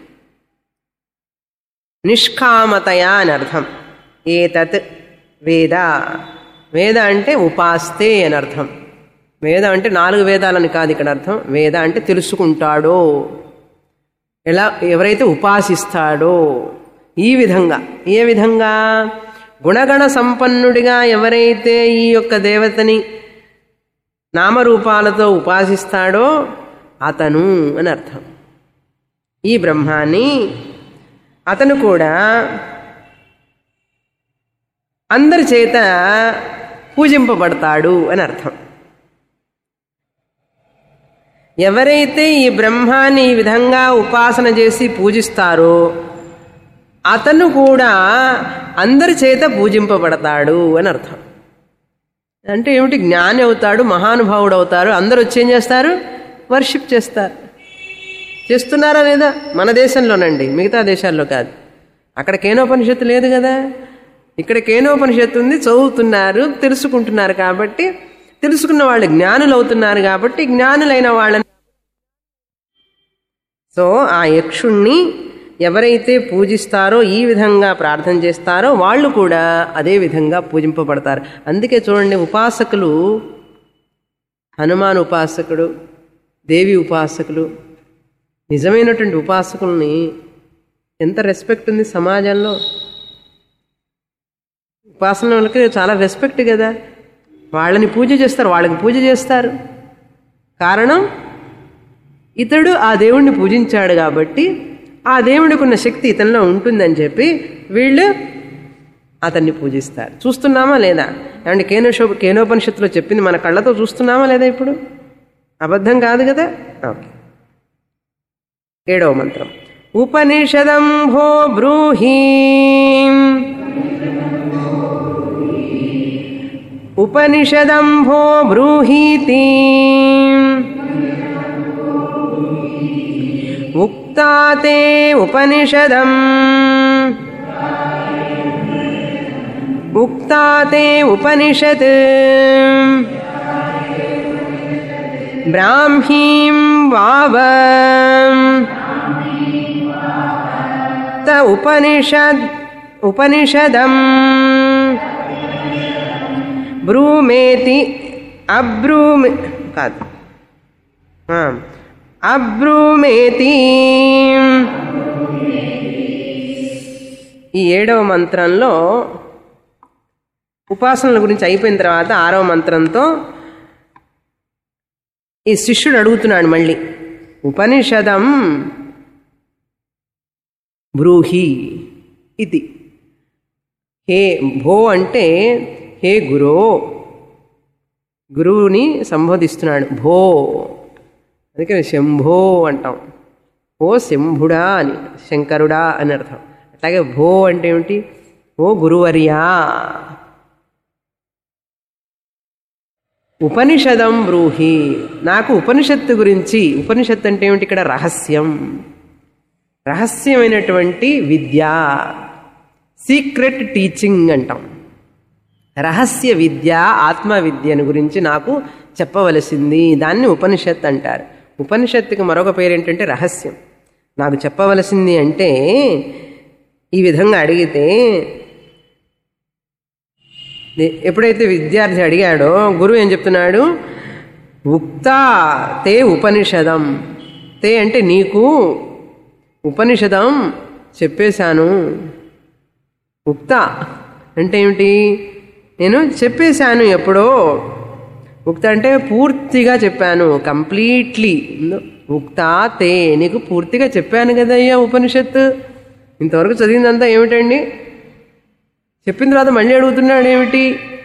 నిష్కామతయా అని అర్థం ఏతత్ వేద వేద అంటే ఉపాస్తే అని అర్థం వేద అంటే నాలుగు వేదాలని కాదు ఇక్కడ అర్థం వేద అంటే తెలుసుకుంటాడో ఎలా ఎవరైతే ఉపాసిస్తాడో ఈ విధంగా ఏ విధంగా గుణగణ సంపన్నుడిగా ఎవరైతే ఈ యొక్క దేవతని నామరూపాలతో ఉపాసిస్తాడో అతను అని అర్థం ఈ బ్రహ్మాన్ని అతను కూడా అందరి చేత పూజింపబడతాడు అని అర్థం ఎవరైతే ఈ బ్రహ్మాన్ని ఈ విధంగా ఉపాసన చేసి పూజిస్తారో అతను కూడా అందరి చేత పూజింపబడతాడు అని అర్థం అంటే ఏమిటి జ్ఞాని అవుతాడు మహానుభావుడు అవుతారు అందరూ వచ్చి ఏం చేస్తారు వర్షిప్ చేస్తారు చేస్తున్నారా లేదా మన దేశంలోనండి మిగతా దేశాల్లో కాదు అక్కడ కేనోపనిషత్తు లేదు కదా ఇక్కడ కేనోపనిషత్తు ఉంది చదువుతున్నారు తెలుసుకుంటున్నారు కాబట్టి తెలుసుకున్న వాళ్ళు జ్ఞానులు అవుతున్నారు కాబట్టి జ్ఞానులైన వాళ్ళని సో ఆ యక్షుణ్ణి ఎవరైతే పూజిస్తారో ఈ విధంగా ప్రార్థన చేస్తారో వాళ్ళు కూడా అదే విధంగా పూజింపబడతారు అందుకే చూడండి ఉపాసకులు హనుమాన్ ఉపాసకుడు దేవి ఉపాసకులు నిజమైనటువంటి ఉపాసకుల్ని ఎంత రెస్పెక్ట్ ఉంది సమాజంలో ఉపాసన వాళ్ళకి చాలా రెస్పెక్ట్ కదా వాళ్ళని పూజ చేస్తారు వాళ్ళకి పూజ చేస్తారు కారణం ఇతడు ఆ దేవుణ్ణి పూజించాడు కాబట్టి ఆ దేవుడికి ఉన్న శక్తి ఇతనిలో ఉంటుందని చెప్పి వీళ్ళు అతన్ని పూజిస్తారు చూస్తున్నామా లేదా ఏమంటే కేనోషో కేనోపనిషత్తులో చెప్పింది మన కళ్ళతో చూస్తున్నామా లేదా ఇప్పుడు అబద్ధం కాదు కదా ఓకే ఏడవ మంత్రం ఉపనిషదం భో బ్రూహీ ఉపనిషదం భో బ్రూహీతి ఉక్తా తే ఉపనిషదం ఉక్తా తే ఉపనిషత్ బ్రాహ్మీం వావ త ఉపనిషద్ ఉపనిషదం బ్రూమేతి అబ్రూమే కాదు ఆ, అబ్రూమేతి ఈ ఏడవ మంత్రంలో ఉపాసనల గురించి అయిపోయిన తర్వాత ఆరవ మంత్రంతో ఈ శిష్యుడు అడుగుతున్నాడు మళ్ళీ ఉపనిషదం బ్రూహి ఇది హే భో అంటే హే గురో గురువుని సంబోధిస్తున్నాడు భో అందుకే శంభో అంటాం ఓ శంభుడా అని శంకరుడా అని అర్థం అట్లాగే భో అంటే ఏమిటి ఓ గురువర్యా ఉపనిషదం బ్రూహి నాకు ఉపనిషత్తు గురించి ఉపనిషత్తు అంటే ఏమిటి ఇక్కడ రహస్యం రహస్యమైనటువంటి విద్య సీక్రెట్ టీచింగ్ అంటాం రహస్య విద్య ఆత్మ విద్యను గురించి నాకు చెప్పవలసింది దాన్ని ఉపనిషత్ అంటారు ఉపనిషత్తుకి మరొక పేరు ఏంటంటే రహస్యం నాకు చెప్పవలసింది అంటే ఈ విధంగా అడిగితే ఎప్పుడైతే విద్యార్థి అడిగాడో గురువు ఏం చెప్తున్నాడు ఉక్తా తే ఉపనిషదం తే అంటే నీకు ఉపనిషదం చెప్పేశాను ఉక్త అంటే ఏమిటి నేను చెప్పేశాను ఎప్పుడో ఉక్త అంటే పూర్తిగా చెప్పాను కంప్లీట్లీ ఉక్త తే నీకు పూర్తిగా చెప్పాను కదయ్యా ఉపనిషత్తు ఇంతవరకు చదివిందంతా ఏమిటండి చెప్పిన తర్వాత మళ్ళీ అడుగుతున్నాడు ఏమిటి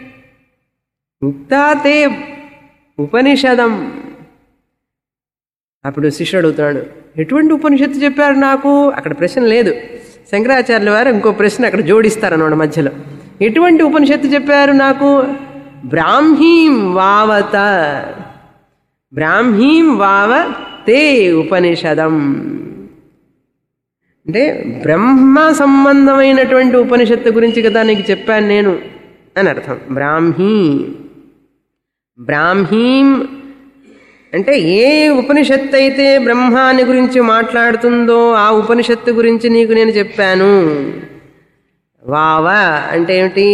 ఉక్తాతే ఉపనిషదం అప్పుడు శిష్యుడు అడుగుతున్నాడు ఎటువంటి ఉపనిషత్తు చెప్పారు నాకు అక్కడ ప్రశ్న లేదు శంకరాచార్యుల వారు ఇంకో ప్రశ్న అక్కడ జోడిస్తారన్నమాట మధ్యలో ఎటువంటి ఉపనిషత్తు చెప్పారు నాకు బ్రాహ్మీం వావత బ్రాహ్మీం వావ తే ఉపనిషదం అంటే బ్రహ్మ సంబంధమైనటువంటి ఉపనిషత్తు గురించి కదా నీకు చెప్పాను నేను అని అర్థం బ్రాహ్మీ బ్రాహ్మీం అంటే ఏ ఉపనిషత్తు అయితే బ్రహ్మాన్ని గురించి మాట్లాడుతుందో ఆ ఉపనిషత్తు గురించి నీకు నేను చెప్పాను వావ అంటే ఏమిటి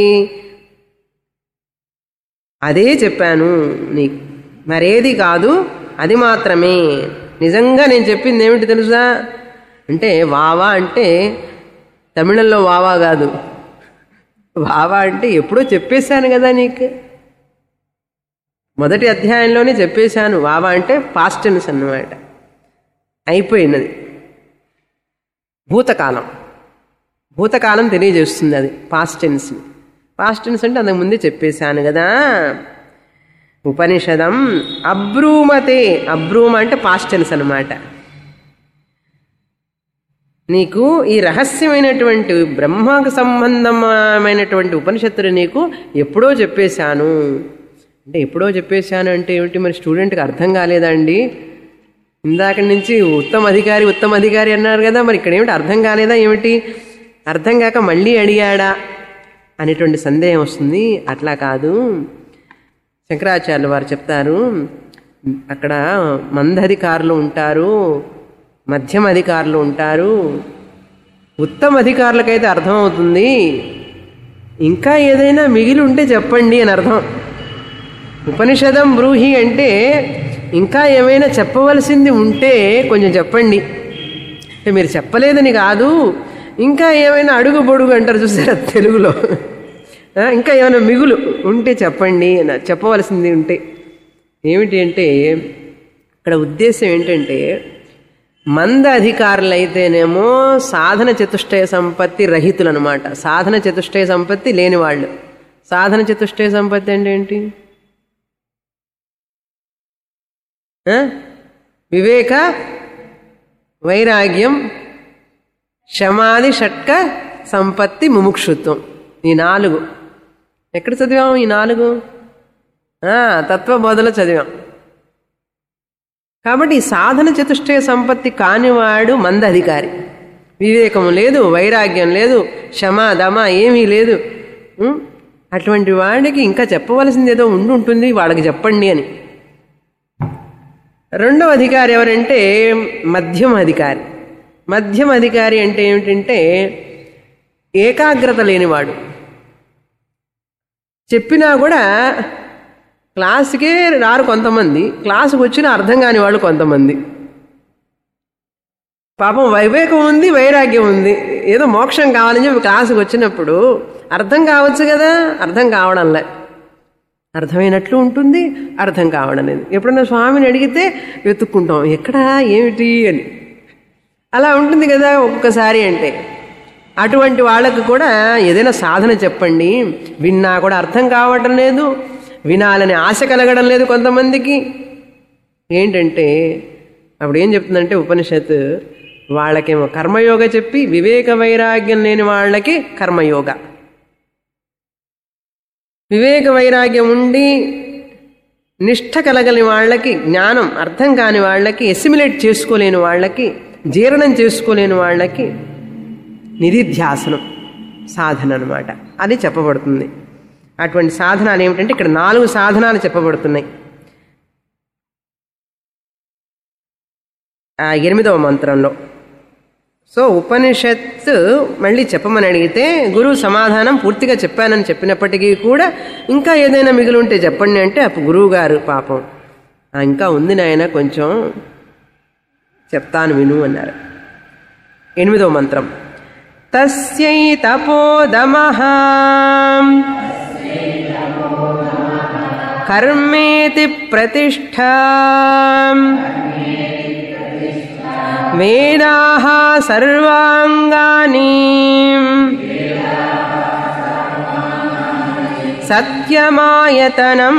అదే చెప్పాను నీకు మరేది కాదు అది మాత్రమే నిజంగా నేను చెప్పింది ఏమిటి తెలుసా అంటే వావా అంటే తమిళంలో వావా కాదు వావా అంటే ఎప్పుడో చెప్పేశాను కదా నీకు మొదటి అధ్యాయంలోనే చెప్పేశాను వావా అంటే పాస్ట్ టెన్స్ అన్నమాట అయిపోయినది భూతకాలం భూతకాలం తెలియజేస్తుంది అది పాస్ట్ టెన్స్ని పాస్ట్ టెన్స్ అంటే అంతకు ముందే చెప్పేశాను కదా ఉపనిషదం అబ్రూమతే అబ్రూమ అంటే పాస్ట్ టెన్స్ అనమాట నీకు ఈ రహస్యమైనటువంటి బ్రహ్మకు సంబంధమైనటువంటి ఉపనిషత్తులు నీకు ఎప్పుడో చెప్పేశాను అంటే ఎప్పుడో చెప్పేశాను అంటే ఏమిటి మరి స్టూడెంట్కి అర్థం కాలేదా అండి ఇందాక నుంచి ఉత్తమ అధికారి ఉత్తమ అధికారి అన్నారు కదా మరి ఇక్కడ ఏమిటి అర్థం కాలేదా ఏమిటి అర్థం కాక మళ్ళీ అడిగాడా అనేటువంటి సందేహం వస్తుంది అట్లా కాదు శంకరాచార్యులు వారు చెప్తారు అక్కడ మందధికారులు ఉంటారు మధ్యమ అధికారులు ఉంటారు ఉత్తమ అధికారులకైతే అర్థమవుతుంది ఇంకా ఏదైనా మిగిలి ఉంటే చెప్పండి అని అర్థం ఉపనిషదం బ్రూహి అంటే ఇంకా ఏమైనా చెప్పవలసింది ఉంటే కొంచెం చెప్పండి అంటే మీరు చెప్పలేదని కాదు ఇంకా ఏమైనా అడుగు పొడుగు అంటారు చూసారా తెలుగులో ఆ, ఇంకా ఏమైనా మిగులు ఉంటే చెప్పండి అని చెప్పవలసింది ఉంటే ఏమిటి అంటే ఇక్కడ ఉద్దేశం ఏంటంటే మంద అధికారులు అయితేనేమో సాధన చతుష్టయ సంపత్తి రహితులు అనమాట సాధన చతుష్టయ సంపత్తి లేని వాళ్ళు సాధన చతుష్టయ సంపత్తి అంటే ఏంటి ఆ? వివేక వైరాగ్యం శమాది షట్క సంపత్తి ముముక్షుత్వం ఈ నాలుగు ఎక్కడ చదివాం ఈ నాలుగు ఆ, తత్వబోధలో చదివాం కాబట్టి ఈ సాధన చతుష్టయ సంపత్తి కానివాడు మంద అధికారి వివేకం లేదు వైరాగ్యం లేదు క్షమ దమ ఏమీ లేదు ఉం? అటువంటి వాడికి ఇంకా చెప్పవలసింది ఏదో ఉండి ఉంటుంది వాళ్ళకి చెప్పండి అని రెండవ అధికారి ఎవరంటే మధ్యమ అధికారి మధ్యమ అధికారి అంటే ఏమిటంటే ఏకాగ్రత లేనివాడు చెప్పినా కూడా క్లాసుకే రారు కొంతమంది క్లాసుకు వచ్చిన అర్థం కాని వాళ్ళు కొంతమంది పాపం వివేకం ఉంది వైరాగ్యం ఉంది ఏదో మోక్షం కావాలని చెప్పి క్లాసుకు వచ్చినప్పుడు అర్థం కావచ్చు కదా అర్థం కావడంలే అర్థమైనట్లు ఉంటుంది అర్థం కావడం లేదు ఎప్పుడన్నా స్వామిని అడిగితే వెతుక్కుంటాం ఎక్కడా ఏమిటి అని అలా ఉంటుంది కదా ఒక్కొక్కసారి అంటే అటువంటి వాళ్ళకు కూడా ఏదైనా సాధన చెప్పండి విన్నా కూడా అర్థం కావటం లేదు వినాలని ఆశ కలగడం లేదు కొంతమందికి ఏంటంటే అప్పుడు ఏం చెప్తుందంటే ఉపనిషత్ వాళ్ళకేమో కర్మయోగ చెప్పి వివేక వైరాగ్యం లేని వాళ్ళకి కర్మయోగ వివేక వైరాగ్యం ఉండి నిష్ఠ కలగని వాళ్ళకి జ్ఞానం అర్థం కాని వాళ్ళకి ఎసిమిలేట్ చేసుకోలేని వాళ్ళకి జీర్ణం చేసుకోలేని వాళ్ళకి నిధిధ్యాసనం సాధన అనమాట అది చెప్పబడుతుంది అటువంటి సాధనాలు ఏమిటంటే ఇక్కడ నాలుగు సాధనాలు చెప్పబడుతున్నాయి ఆ ఎనిమిదవ మంత్రంలో సో ఉపనిషత్తు మళ్ళీ చెప్పమని అడిగితే గురువు సమాధానం పూర్తిగా చెప్పానని చెప్పినప్పటికీ కూడా ఇంకా ఏదైనా మిగిలి ఉంటే చెప్పండి అంటే అప్పుడు గురువు గారు పాపం "ఆ, ఇంకా ఉంది నాయన కొంచెం చెప్తాను విను అన్నారు ఎనిమిదవ మంత్రం తస్యై తపోదమః కర్మేతి ప్రతిష్ఠా వేదాः సర్వాంగాని సత్యమాయతనం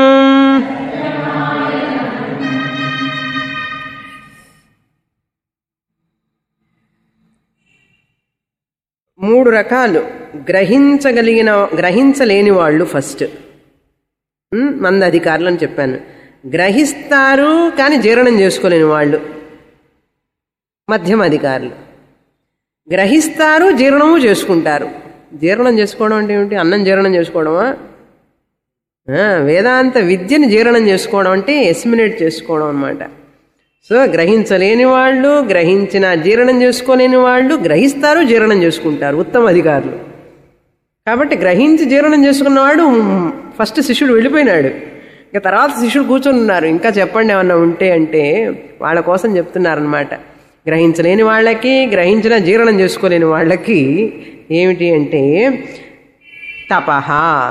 మూడు రకాలు గ్రహించగలిగిన గ్రహించలేని వాళ్ళు ఫస్ట్ ఉమ్, మంద అధికారులు అని చెప్పాను గ్రహిస్తారు కానీ జీర్ణం చేసుకోలేని వాళ్ళు మధ్యమ అధికారులు గ్రహిస్తారు జీర్ణము చేసుకుంటారు జీర్ణం చేసుకోవడం అంటే ఏమిటి అన్నం జీర్ణం చేసుకోవడమా ఆ, వేదాంత విద్యని జీర్ణం చేసుకోవడం అంటే ఎస్మినేట్ చేసుకోవడం అన్నమాట సో గ్రహించలేని వాళ్ళు గ్రహించిన జీర్ణం చేసుకోలేని వాళ్ళు గ్రహిస్తారు జీర్ణం చేసుకుంటారు ఉత్తమ అధికారులు కాబట్టి గ్రహించి జీర్ణం చేసుకున్నవాడు మ్, ఫస్ట్ శిష్యుడు వెళ్ళిపోయినాడు ఇక తర్వాత శిష్యుడు కూర్చొని ఉన్నారు ఇంకా చెప్పండి ఏమన్నా ఉంటే అంటే వాళ్ళ కోసం చెప్తున్నారనమాట గ్రహించలేని వాళ్ళకి గ్రహించిన జీర్ణం చేసుకోలేని వాళ్ళకి ఏమిటి అంటే తపహ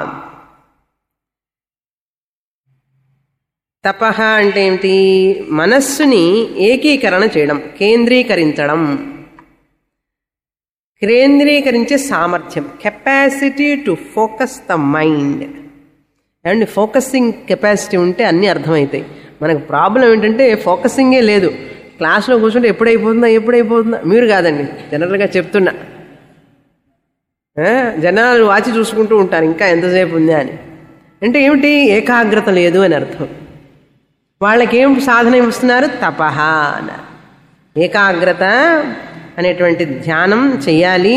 తపహ అంటే ఏమిటి మనస్సుని ఏకీకరణ చేయడం కేంద్రీకరించడం కేంద్రీకరించే సామర్థ్యం capacity to focus the mind and focusing capacity ఉంటే అన్నీ అర్థమవుతాయి మనకు ప్రాబ్లం ఏంటంటే ఫోకసింగే లేదు క్లాస్లో కూర్చుంటే ఎప్పుడైపోతుందా ఎప్పుడైపోతుందా మీరు కాదండి జనరల్గా చెప్తున్నా ఆ, జనాలు వాచి చూసుకుంటూ ఉంటారు ఇంకా ఎంతసేపు ఉందా అని అంటే ఏమిటి ఏకాగ్రత లేదు అని అర్థం వాళ్ళకి ఏం సాధన ఇస్తున్నారు తపహ అన్నారు ఏకాగ్రత అనేటువంటి ధ్యానం చెయ్యాలి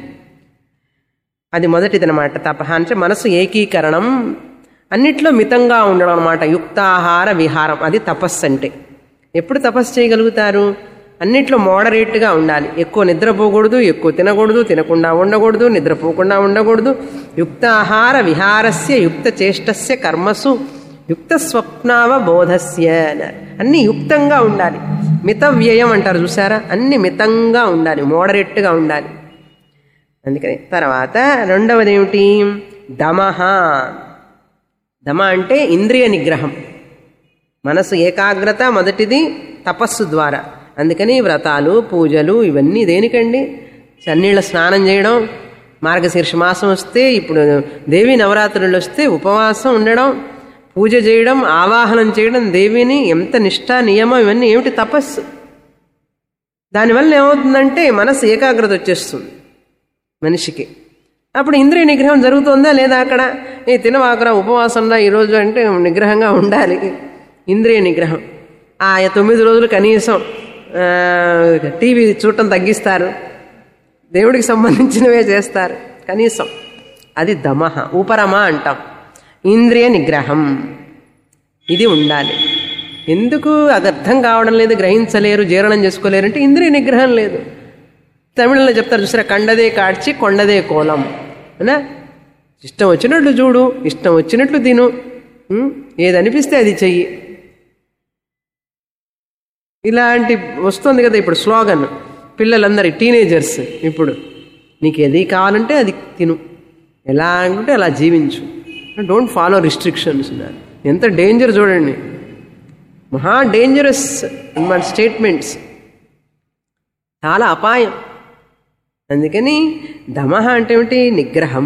అది మొదటిదనమాట తపహ అంటే మనసు ఏకీకరణం అన్నిట్లో మితంగా ఉండడం అనమాట యుక్తాహార విహారం అది తపస్సు అంటే ఎప్పుడు తపస్సు చేయగలుగుతారు అన్నిట్లో మోడరేట్గా ఉండాలి ఎక్కువ నిద్రపోకూడదు ఎక్కువ తినకూడదు తినకుండా ఉండకూడదు నిద్రపోకుండా ఉండకూడదు యుక్తాహార విహారస్య యుక్త చేష్టస్య కర్మసు యుక్త స్వప్నావ బోధస్య అన్నారు. అన్ని యుక్తంగా ఉండాలి మిత వ్యయం అంటారు చూసారా అన్ని మితంగా ఉండాలి మోడరేట్గా ఉండాలి అందుకని తర్వాత రెండవది ఏమిటి దమహ దమ అంటే ఇంద్రియ నిగ్రహం మనసు ఏకాగ్రత మొదటిది తపస్సు ద్వారా అందుకని వ్రతాలు పూజలు ఇవన్నీ దేనికండి చన్నీళ్ళ స్నానం చేయడం మార్గశీర్ష మాసం వస్తే ఇప్పుడు దేవి నవరాత్రులు వస్తే ఉపవాసం ఉండడం పూజ చేయడం ఆవాహనం చేయడం దేవిని ఎంత నిష్ఠ నియమం ఇవన్నీ ఏమిటి తపస్సు దానివల్ల ఏమవుతుందంటే మనసు ఏకాగ్రత వచ్చేస్తుంది మనిషికి అప్పుడు ఇంద్రియ నిగ్రహం జరుగుతుందా లేదా అక్కడ ఏ తినవాకరా ఉపవాసంలో ఈరోజు అంటే నిగ్రహంగా ఉండాలి ఇంద్రియ నిగ్రహం ఆ తొమ్మిది రోజులు కనీసం ఆ, టీవీ చూడటం తగ్గిస్తారు దేవుడికి సంబంధించినవే చేస్తారు కనీసం అది దమహ ఉపరమ అంటాం ఇంద్రియ నిగ్రహం ఇది ఉండాలి ఎందుకు అది అర్థం కావడం లేదు గ్రహించలేరు జీర్ణం చేసుకోలేరు అంటే ఇంద్రియ నిగ్రహం లేదు తమిళంలో చెప్తారు చూసారా కండదే కాడ్చి కొండదే కోలం అనా ఇష్టం వచ్చినట్లు చూడు ఇష్టం వచ్చినట్లు తిను ఉం? ఏది అనిపిస్తే అది చెయ్యి ఇలాంటి వస్తుంది కదా ఇప్పుడు స్లోగన్ పిల్లలందరి టీనేజర్స్ ఇప్పుడు నీకు ఏది కావాలంటే అది తిను ఎలా అనుకుంటే అలా జీవించు డోంట్ ఫాలో రిస్ట్రిక్షన్స్ ఎంత డేంజర్ చూడండి మహా డేంజరస్ మన స్టేట్మెంట్స్ చాలా అపాయం అందుకని దమహ అంటే ఏమిటి నిగ్రహం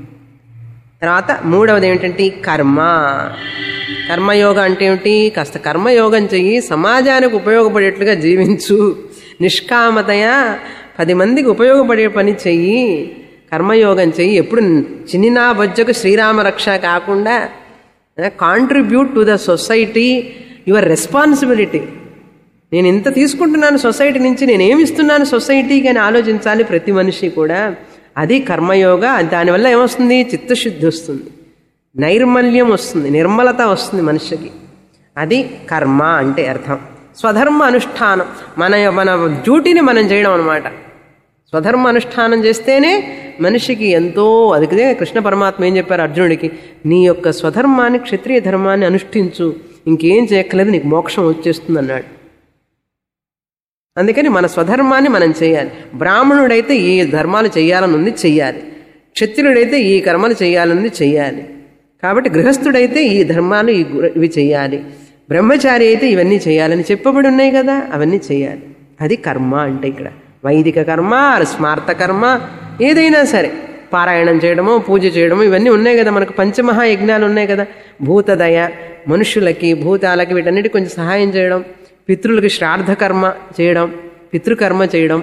తర్వాత మూడవది ఏమిటంటే కర్మ కర్మయోగ అంటే ఏమిటి కాస్త కర్మయోగం చెయ్యి సమాజానికి ఉపయోగపడేట్లుగా జీవించు నిష్కామతయ పది మందికి ఉపయోగపడే పని చెయ్యి కర్మయోగం చెయ్యి ఎప్పుడు చిన్న బొజ్జకు శ్రీరామ రక్ష కాకుండా contribute to the society your responsibility నేను ఇంత తీసుకుంటున్నాను సొసైటీ నుంచి నేను ఏమి ఇస్తున్నాను సొసైటీకి అని ఆలోచించాలి ప్రతి మనిషి కూడా అది కర్మయోగ దానివల్ల ఏమొస్తుంది చిత్తశుద్ధి వస్తుంది నైర్మల్యం వస్తుంది నిర్మలత వస్తుంది మనిషికి అది కర్మ అంటే అర్థం స్వధర్మ అనుష్ఠానం మన మన డ్యూటీని మనం చేయడం అనమాట స్వధర్మ అనుష్ఠానం చేస్తేనే మనిషికి ఎంతో అదికే కృష్ణ పరమాత్మ ఏం చెప్పారు అర్జునుడికి నీ యొక్క స్వధర్మాన్ని క్షత్రియ ధర్మాన్ని అనుష్ఠించు ఇంకేం చేయక్కర్లేదు నీకు మోక్షం వచ్చేస్తుంది అన్నాడు అందుకని మన స్వధర్మాన్ని మనం చేయాలి బ్రాహ్మణుడైతే ఈ ధర్మాలు చేయాలని ఉంది చెయ్యాలి క్షత్రియుడైతే ఈ కర్మలు చేయాలని చెయ్యాలి కాబట్టి గృహస్థుడైతే ఈ ధర్మాలు ఈ గు- ఇవి చేయాలి బ్రహ్మచారి అయితే ఇవన్నీ చేయాలని చెప్పబడి ఉన్నాయి కదా అవన్నీ చేయాలి అది కర్మ అంటే ఇక్కడ వైదిక కర్మ స్మార్త కర్మ ఏదైనా సరే పారాయణం చేయడమో పూజ చేయడమో ఇవన్నీ ఉన్నాయి కదా మనకు పంచమహాయజ్ఞాలు ఉన్నాయి కదా భూతదయ మనుషులకి భూతాలకి వీటన్నిటికి కొంచెం సహాయం చేయడం పితృలకి శ్రాద్ధ కర్మ చేయడం పితృకర్మ చేయడం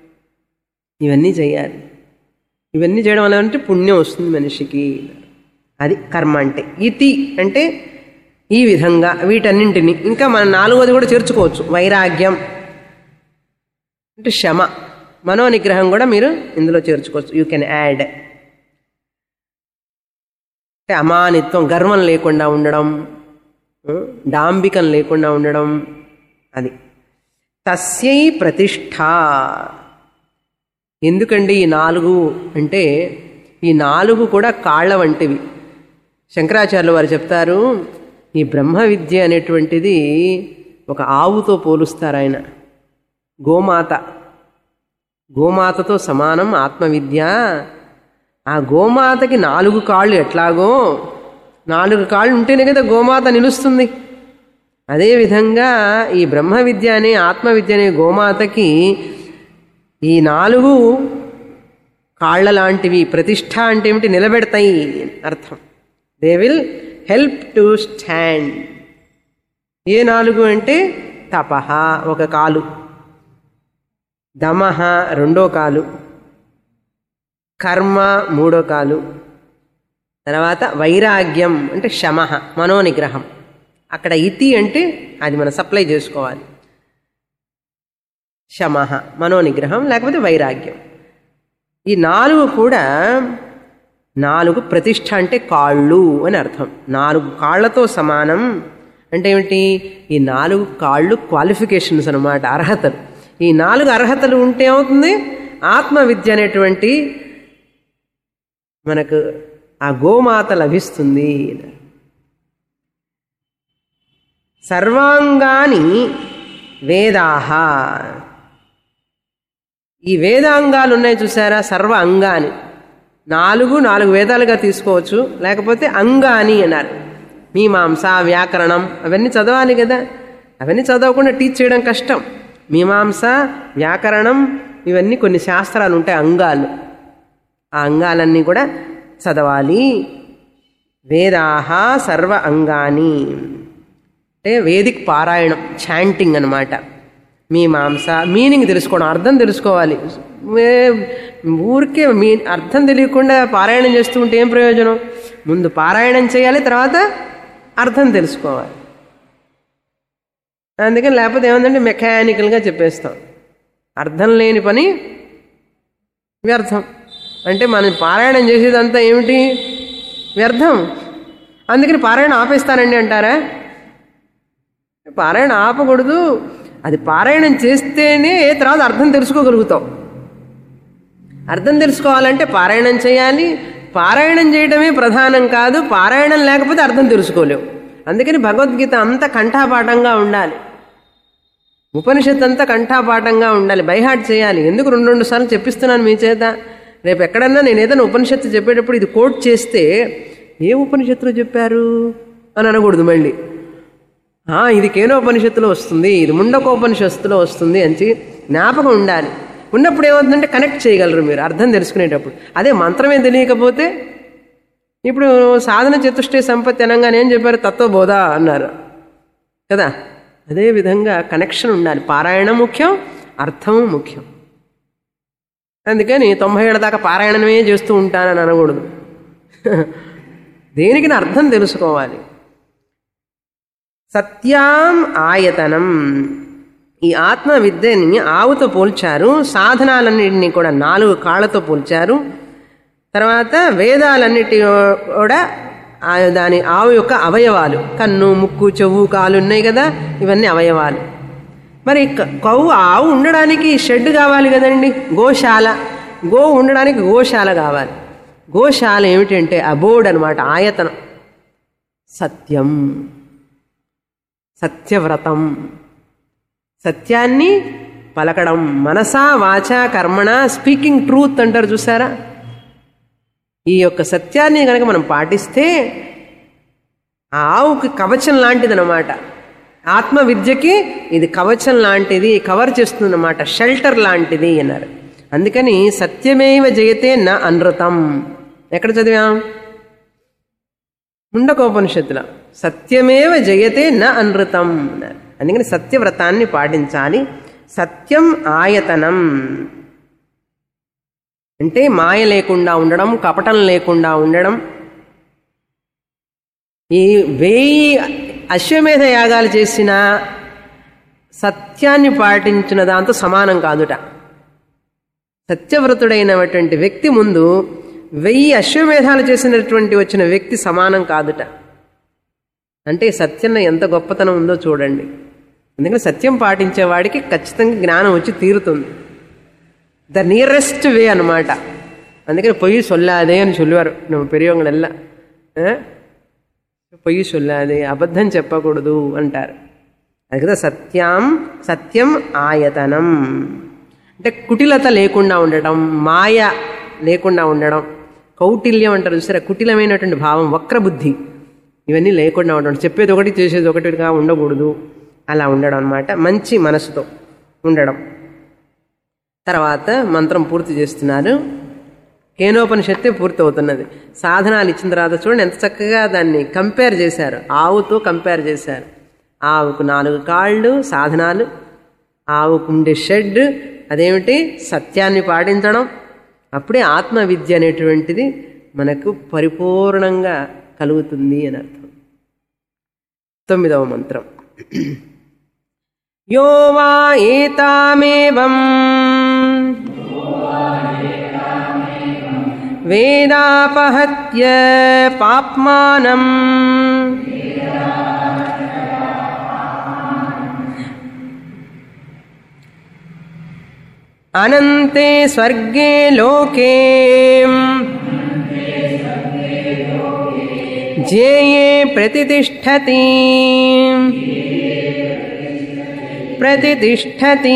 ఇవన్నీ చేయాలి ఇవన్నీ చేయడం వల్ల అంటే పుణ్యం వస్తుంది మనిషికి అది కర్మ అంటే ఇతి అంటే ఈ విధంగా వీటన్నింటిని ఇంకా మనం నాలుగోది కూడా చేర్చుకోవచ్చు వైరాగ్యం అంటే శమ మనోనిగ్రహం కూడా మీరు ఇందులో చేర్చుకోవచ్చు యూ కెన్ యాడ్ అంటే అమానిత్వం గర్వం లేకుండా ఉండడం ఆ, డాంబికం లేకుండా ఉండడం అది తస్యై ప్రతిష్ట ఎందుకండి ఈ నాలుగు అంటే ఈ నాలుగు కూడా కాళ్ళ వంటివి శంకరాచార్యులు వారు చెప్తారు ఈ బ్రహ్మ విద్య అనేటువంటిది ఒక ఆవుతో పోలుస్తారు ఆయన గోమాత గోమాతతో సమానం ఆత్మవిద్య ఆ గోమాతకి నాలుగు కాళ్ళు ఎట్లాగో నాలుగు కాళ్ళు ఉంటేనే కదా గోమాత నిలుస్తుంది అదేవిధంగా ఈ బ్రహ్మ విద్య అనే ఆత్మవిద్య అనే గోమాతకి ఈ నాలుగు కాళ్ళ లాంటివి ప్రతిష్ట అంటే ఏమిటి నిలబెడతాయి అర్థం they will help to stand ఏ నాలుగు అంటే తపహ ఒక కాలు దమహ రెండో కాలు కర్మ మూడో కాలు తర్వాత వైరాగ్యం అంటే శమహ మనోనిగ్రహం అక్కడ ఇతి అంటే అది మనం సప్లై చేసుకోవాలి శమహ మనోనిగ్రహం లేకపోతే వైరాగ్యం ఈ నాలుగు కూడా నాలుగు ప్రతిష్ట అంటే కాళ్ళు అని అర్థం నాలుగు కాళ్ళతో సమానం అంటే ఏమిటి ఈ నాలుగు కాళ్ళు క్వాలిఫికేషన్స్ అనమాట అర్హతలు ఈ నాలుగు అర్హతలు ఉంటే ఏమవుతుంది ఆత్మ విద్య అనేటువంటి మనకు ఆ గోమాత లభిస్తుంది సర్వాంగాని వేదాహ ఈ వేదాంగాలు ఉన్నాయి చూసారా సర్వ అంగాని నాలుగు నాలుగు వేదాలుగా తీసుకోవచ్చు లేకపోతే అంగాని అన్నారు మీమాంస వ్యాకరణం అవన్నీ చదవాలి కదా అవన్నీ చదవకుండా టీచ్ చేయడం కష్టం మీమాంస వ్యాకరణం ఇవన్నీ కొన్ని శాస్త్రాలు ఉంటాయి అంగాలు ఆ అంగాలన్నీ కూడా చదవాలి వేదాహ సర్వ అంగాని అంటే వేదిక్ పారాయణం చాంటింగ్ అనమాట మీమాంస మీనింగ్ తెలుసుకోవడం అర్థం తెలుసుకోవాలి వే- ఊరికే మీ అర్థం తెలియకుండా పారాయణం చేస్తూ ఉంటే ఏం ప్రయోజనం ముందు పారాయణం చేయాలి తర్వాత అర్థం తెలుసుకోవాలి అందుకని లేకపోతే ఏముందంటే మెకానికల్గా చెప్పేస్తాం అర్థం లేని పని వ్యర్థం అంటే మనం పారాయణం చేసేదంతా ఏమిటి వ్యర్థం అందుకని పారాయణ ఆపేస్తానండి అంటారా పారాయణ ఆపకూడదు అది పారాయణం చేస్తేనే తర్వాత అర్థం తెలుసుకోగలుగుతాం అర్థం తెలుసుకోవాలంటే పారాయణం చేయాలి పారాయణం చేయడమే ప్రధానం కాదు పారాయణం లేకపోతే అర్థం తెలుసుకోలేవు అందుకని భగవద్గీత అంత కంఠాపాఠంగా ఉండాలి ఉపనిషత్ అంతా కంఠాపాఠంగా ఉండాలి బైహార్ట్ చేయాలి ఎందుకు రెండు రెండు సార్లు చెప్పిస్తున్నాను మీ చేత రేపు ఎక్కడన్నా నేను ఏదైనా ఉపనిషత్తు చెప్పేటప్పుడు ఇది కోట్ చేస్తే ఏ ఉపనిషత్తులో చెప్పారు అని అనకూడదు మళ్ళీ ఆ, ఇది కేనోపనిషత్తులో వస్తుంది ఇది ముండకోపనిషత్తులో వస్తుంది అని చెప్పి జ్ఞాపకం ఉండాలి ఉన్నప్పుడు ఏమవుతుందంటే కనెక్ట్ చేయగలరు మీరు అర్థం తెలుసుకునేటప్పుడు అదే మంత్రమే తెలియకపోతే ఇప్పుడు సాధన చతుష్టయ సంపత్తి అనగానే ఏం చెప్పారు తత్వబోధ అన్నారు కదా అదే విధంగా కనెక్షన్ ఉండాలి పారాయణం ముఖ్యం అర్థం ముఖ్యం అందుకని తొంభై ఏళ్ళ దాకా పారాయణమే చేస్తూ ఉంటానని అనకూడదు దేనికి నా అర్థం తెలుసుకోవాలి సత్యాం ఆయతనం ఈ ఆత్మ విద్యని ఆవుతో పోల్చారు సాధనాలన్నింటినీ కూడా నాలుగు కాళ్ళతో పోల్చారు తర్వాత వేదాలన్నిటి కూడా ఆ దాని ఆవు యొక్క అవయవాలు కన్ను ముక్కు చెవు కాలు ఉన్నాయి కదా ఇవన్నీ అవయవాలు మరి క- కవ్వు ఆవు ఉండడానికి షెడ్ కావాలి కదండి గోశాల గో ఉండడానికి గోశాల కావాలి గోశాల ఏమిటంటే అబోర్డ్ అనమాట ఆయతనం సత్యం సత్యవ్రతం సత్యాన్ని పలకడం మనసా వాచ కర్మణ స్పీకింగ్ ట్రూత్ అంటారు చూసారా ఈ యొక్క సత్యాన్ని కనుక మనం పాటిస్తే ఆ ఆవుకి కవచం లాంటిదన్నమాట ఆత్మ విద్యకి ఇది కవచం లాంటిది కవర్ చేస్తుందన్నమాట షెల్టర్ లాంటిది అన్నారు అందుకని సత్యమేవ జయతే న అనృతం ఎక్కడ చదివాం ముండకోపనిషత్తులో సత్యమేవ జయతే న అనృతం అన్నారు అందుకని సత్యవ్రతాన్ని పాటించాలి సత్యం ఆయతనం అంటే మాయ లేకుండా ఉండడం కపటం లేకుండా ఉండడం ఈ వెయ్యి అశ్వమేధ యాగాలు చేసిన సత్యాన్ని పాటించిన దాంతో సమానం కాదుట సత్యవ్రతుడైనటువంటి వ్యక్తి ముందు వెయ్యి అశ్వమేధాలు చేసినటువంటి వచ్చిన వ్యక్తి సమానం కాదుట అంటే సత్యంలో ఎంత గొప్పతనం ఉందో చూడండి ఎందుకంటే సత్యం పాటించే వాడికి ఖచ్చితంగా జ్ఞానం వచ్చి తీరుతుంది த நியரஸ்ட் வே అనమాట అందుకని పొయ్యి సొల్లాదే అని చొల్లువారు நம்ம பெரியவங்களெல்ல పొయ్యి సొల్లాదే అబద్ధం చెప్పకూడదు అంటారు అది కదా సత్యం సత్యం ఆయతనం అంటే కుటిలత లేకుండా ఉండడం మాయ లేకుండా ఉండడం కౌటిల్యం అంటారు చూసారా కుటిలమైనటువంటి భావం వక్రబుద్ధి ఇవన్నీ లేకుండా ఉండడం చెప్పేది ఒకటి చేసేది ఒకటిగా ఉండకూడదు అలా ఉండడం అనమాట మంచి మనసుతో ఉండడం తర్వాత మంత్రం పూర్తి చేస్తున్నారు కేనోపనిషత్తే పూర్తి అవుతున్నది సాధనాలు ఇచ్చిన తర్వాత చూడండి ఎంత చక్కగా దాన్ని కంపేర్ చేశారు ఆవుతో కంపేర్ చేశారు ఆవుకు నాలుగు కాళ్ళు సాధనాలు ఆవుకుండే షెడ్ అదేమిటి సత్యాన్ని పాటించడం అప్పుడే ఆత్మ విద్య అనేటువంటిది మనకు పరిపూర్ణంగా కలుగుతుంది అని అర్థం తొమ్మిదవ మంత్రం యో వా ఏతామేవం వేదాపహత్య పాప్మానం అనంతే స్వర్గే లోకే జేయే ప్రతిష్టతి ప్రతిష్టతి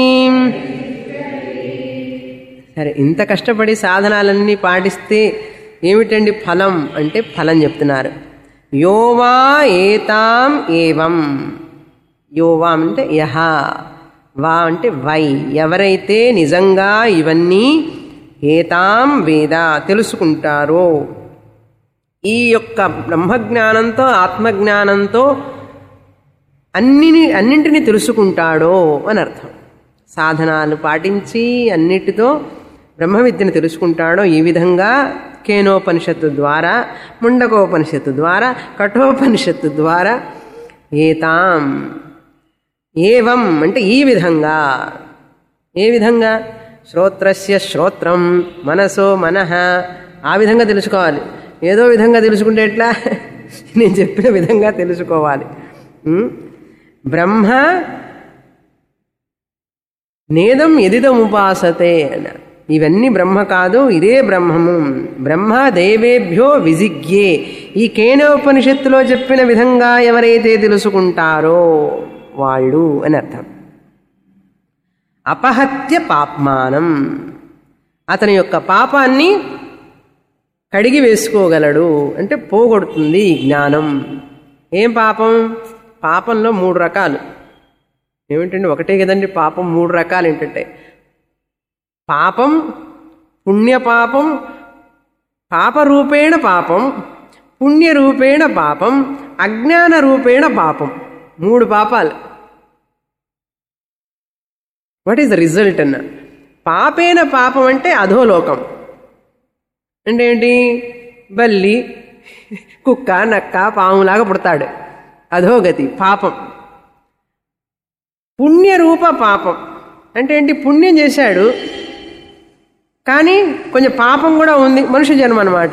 సరే ఇంత కష్టపడి సాధనాలన్నీ పాటిస్తే ఏమిటండి ఫలం అంటే ఫలం చెప్తున్నారు యోవా ఏతాం ఏవం యోవా అంటే యహ వా అంటే వై ఎవరైతే నిజంగా ఇవన్నీ ఏతాం వేద తెలుసుకుంటారో ఈ యొక్క బ్రహ్మజ్ఞానంతో ఆత్మజ్ఞానంతో అన్నిని అన్నింటినీ తెలుసుకుంటాడో అని అర్థం సాధనాలు పాటించి అన్నిటితో బ్రహ్మ విద్యను తెలుసుకుంటాడో ఈ విధంగా కేనోపనిషత్తు ద్వారా ముండకోపనిషత్తు ద్వారా కఠోపనిషత్తు ద్వారా ఏతాం ఏవం అంటే ఈ విధంగా ఏ విధంగా శ్రోత్రస్య శ్రోత్రం మనసో మనః ఆ విధంగా తెలుసుకోవాలి ఏదో విధంగా తెలుసుకుంటే ఎట్లా నేను చెప్పిన విధంగా తెలుసుకోవాలి ఉం? బ్రహ్మ నేదం ఎదిదం ఉపాసతే అన్నారు ఇవన్నీ బ్రహ్మ కాదు ఇదే బ్రహ్మము బ్రహ్మ దేవేభ్యో విజిజ్ఞే ఈ కేనోపనిషత్తులో చెప్పిన విధంగా ఎవరైతే తెలుసుకుంటారో వాళ్ళు అని అర్థం అపహత్య పాప్మానం అతని యొక్క పాపాన్ని కడిగి వేసుకోగలడు అంటే పోగొడుతుంది ఈ జ్ఞానం ఏం పాపం పాపంలో మూడు రకాలు ఏమిటండి ఒకటే కదండి పాపం మూడు రకాలు ఏంటంటే పాపం పుణ్యపాపం పాపరూపేణ పాపం పుణ్యరూపేణ పాపం అజ్ఞాన రూపేణ పాపం మూడు పాపాలు వాట్ ఈస్ ద రిజల్ట్ అన్న పాపేన పాపం అంటే అధోలోకం అంటే ఏంటి బల్లి కుక్క నక్క పాములాగా పుడతాడు అధోగతి పాపం పుణ్యరూప పాపం అంటే ఏంటి పుణ్యం చేశాడు కానీ కొంచెం పాపం కూడా ఉంది మనుష్య జన్మ అనమాట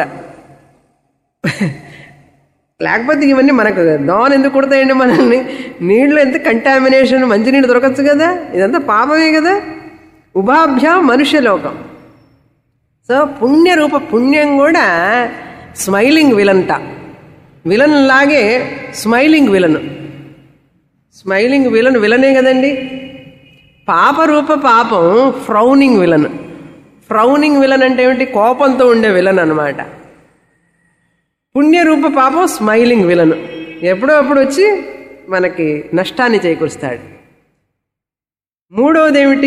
లేకపోతే ఇవన్నీ మనకు దోన ఎందుకు కుడతాయండి మనల్ని నీళ్ళు ఎంత కంటామినేషన్ మంచినీళ్ళు దొరకచ్చు కదా ఇదంతా పాపమే కదా ఉభాభ్యాం మనుష్యలోకం సో పుణ్యరూప పుణ్యం కూడా స్మైలింగ్ విలంట విలన్ లాగే స్మైలింగ్ విలను స్మైలింగ్ విలన్ విలనే కదండి పాపరూప పాపం ఫ్రౌనింగ్ విలన్ ఫ్రౌనింగ్ విలన్ అంటే ఏమిటి కోపంతో ఉండే విలన్ అనమాట పుణ్యరూప పాపం స్మైలింగ్ విలన్ ఎప్పుడో అప్పుడు వచ్చి మనకి నష్టాన్ని చేకూరుస్తాడు మూడవది ఏమిటి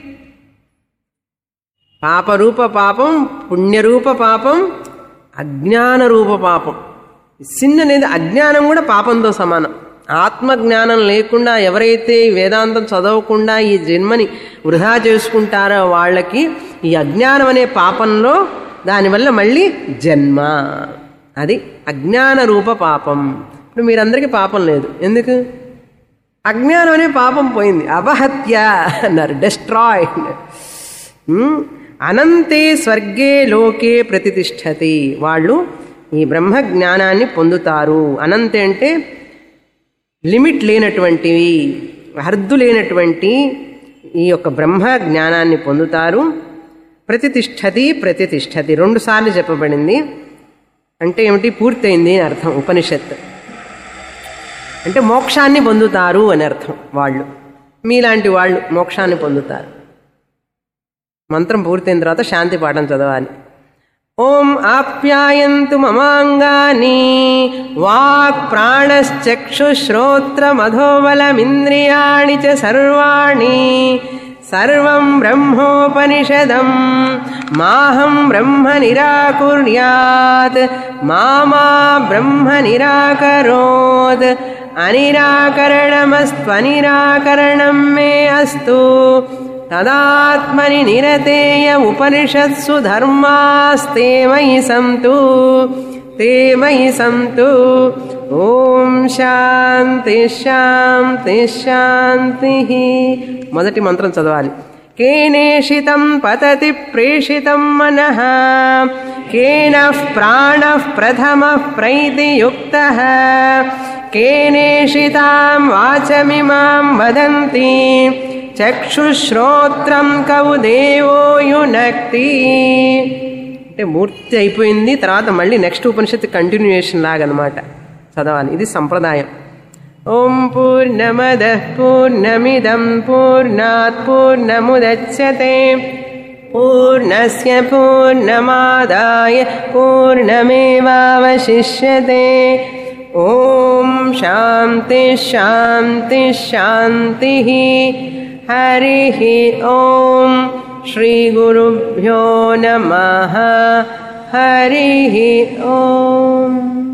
పాపరూప పాపం పుణ్యరూప పాపం అజ్ఞాన రూప పాపం సిన్ అనేది అజ్ఞానం కూడా పాపంతో సమానం ఆత్మజ్ఞానం లేకుండా ఎవరైతే ఈ వేదాంతం చదవకుండా ఈ జన్మని వృధా చేసుకుంటారో వాళ్ళకి ఈ అజ్ఞానం అనే పాపంలో దానివల్ల మళ్ళీ జన్మ అది అజ్ఞాన రూప పాపం ఇప్పుడు మీరందరికీ పాపం లేదు ఎందుకు అజ్ఞానం అనే పాపం పోయింది అపహత్య అన్నారు డెస్ట్రాయిడ్ అనంతే స్వర్గే లోకే ప్రతిష్టతి వాళ్ళు ఈ బ్రహ్మ జ్ఞానాన్ని పొందుతారు అనంతే అంటే లిమిట్ లేనటువంటివి హద్దు లేనటువంటి ఈ యొక్క బ్రహ్మ జ్ఞానాన్ని పొందుతారు ప్రతిష్టతి ప్రతిష్టతి రెండు సార్లు చెప్పబడింది అంటే ఏమిటి పూర్తయింది అని అర్థం ఉపనిషత్ అంటే మోక్షాన్ని పొందుతారు అని అర్థం వాళ్ళు మీలాంటి వాళ్ళు మోక్షాన్ని పొందుతారు మంత్రం పూర్తయిన తర్వాత శాంతి పాఠం చదవాలి ఓం ఆప్యాయంతు మమాంగాని వాక్ ప్రాణశ్చక్షుశ్రోత్రమధోబలమింద్రియాణి చ సర్వాణి సర్వం బ్రహ్మోపనిషదం మాహం బ్రహ్మ నిరాకుర్యాత్ మామా బ్రహ్మ నిరాకరోత్ అనిరాకరణమస్త్వనిరాకరణం మే అస్తు తదాత్మని నిరతేయ ఉపనిషత్సు ధర్మాస్తే మయి సంతు ते मयि सन्तु ఓం శాంతి శాంతి శాంతి మొదటి మంత్రం చదవాలి కేనేషితం పతతి ప్రేషితం మనః కేన ప్రాణ ప్రథమ ప్రైతియుక్త కేనేషితాం వాచమిమాం వదంతి చక్షుశ్రోత్రం కవు దేవో యునక్తి అంటే మూర్తి అయిపోయింది తర్వాత మళ్ళీ నెక్స్ట్ ఉపనిషత్తు కంటిన్యూయేషన్ లాగనమాట చదవాలి ఇది సంప్రదాయం ఓం పూర్ణమద పూర్ణమిదం పూర్ణాత్ పూర్ణముదచ్చతే పూర్ణస్య పూర్ణమాదాయ పూర్ణమేవావశిష్యతే ఓం శాంతి శాంతి శాంతి హరి ఓం श्रीगुरुभ्यो नमः हरिः ओम्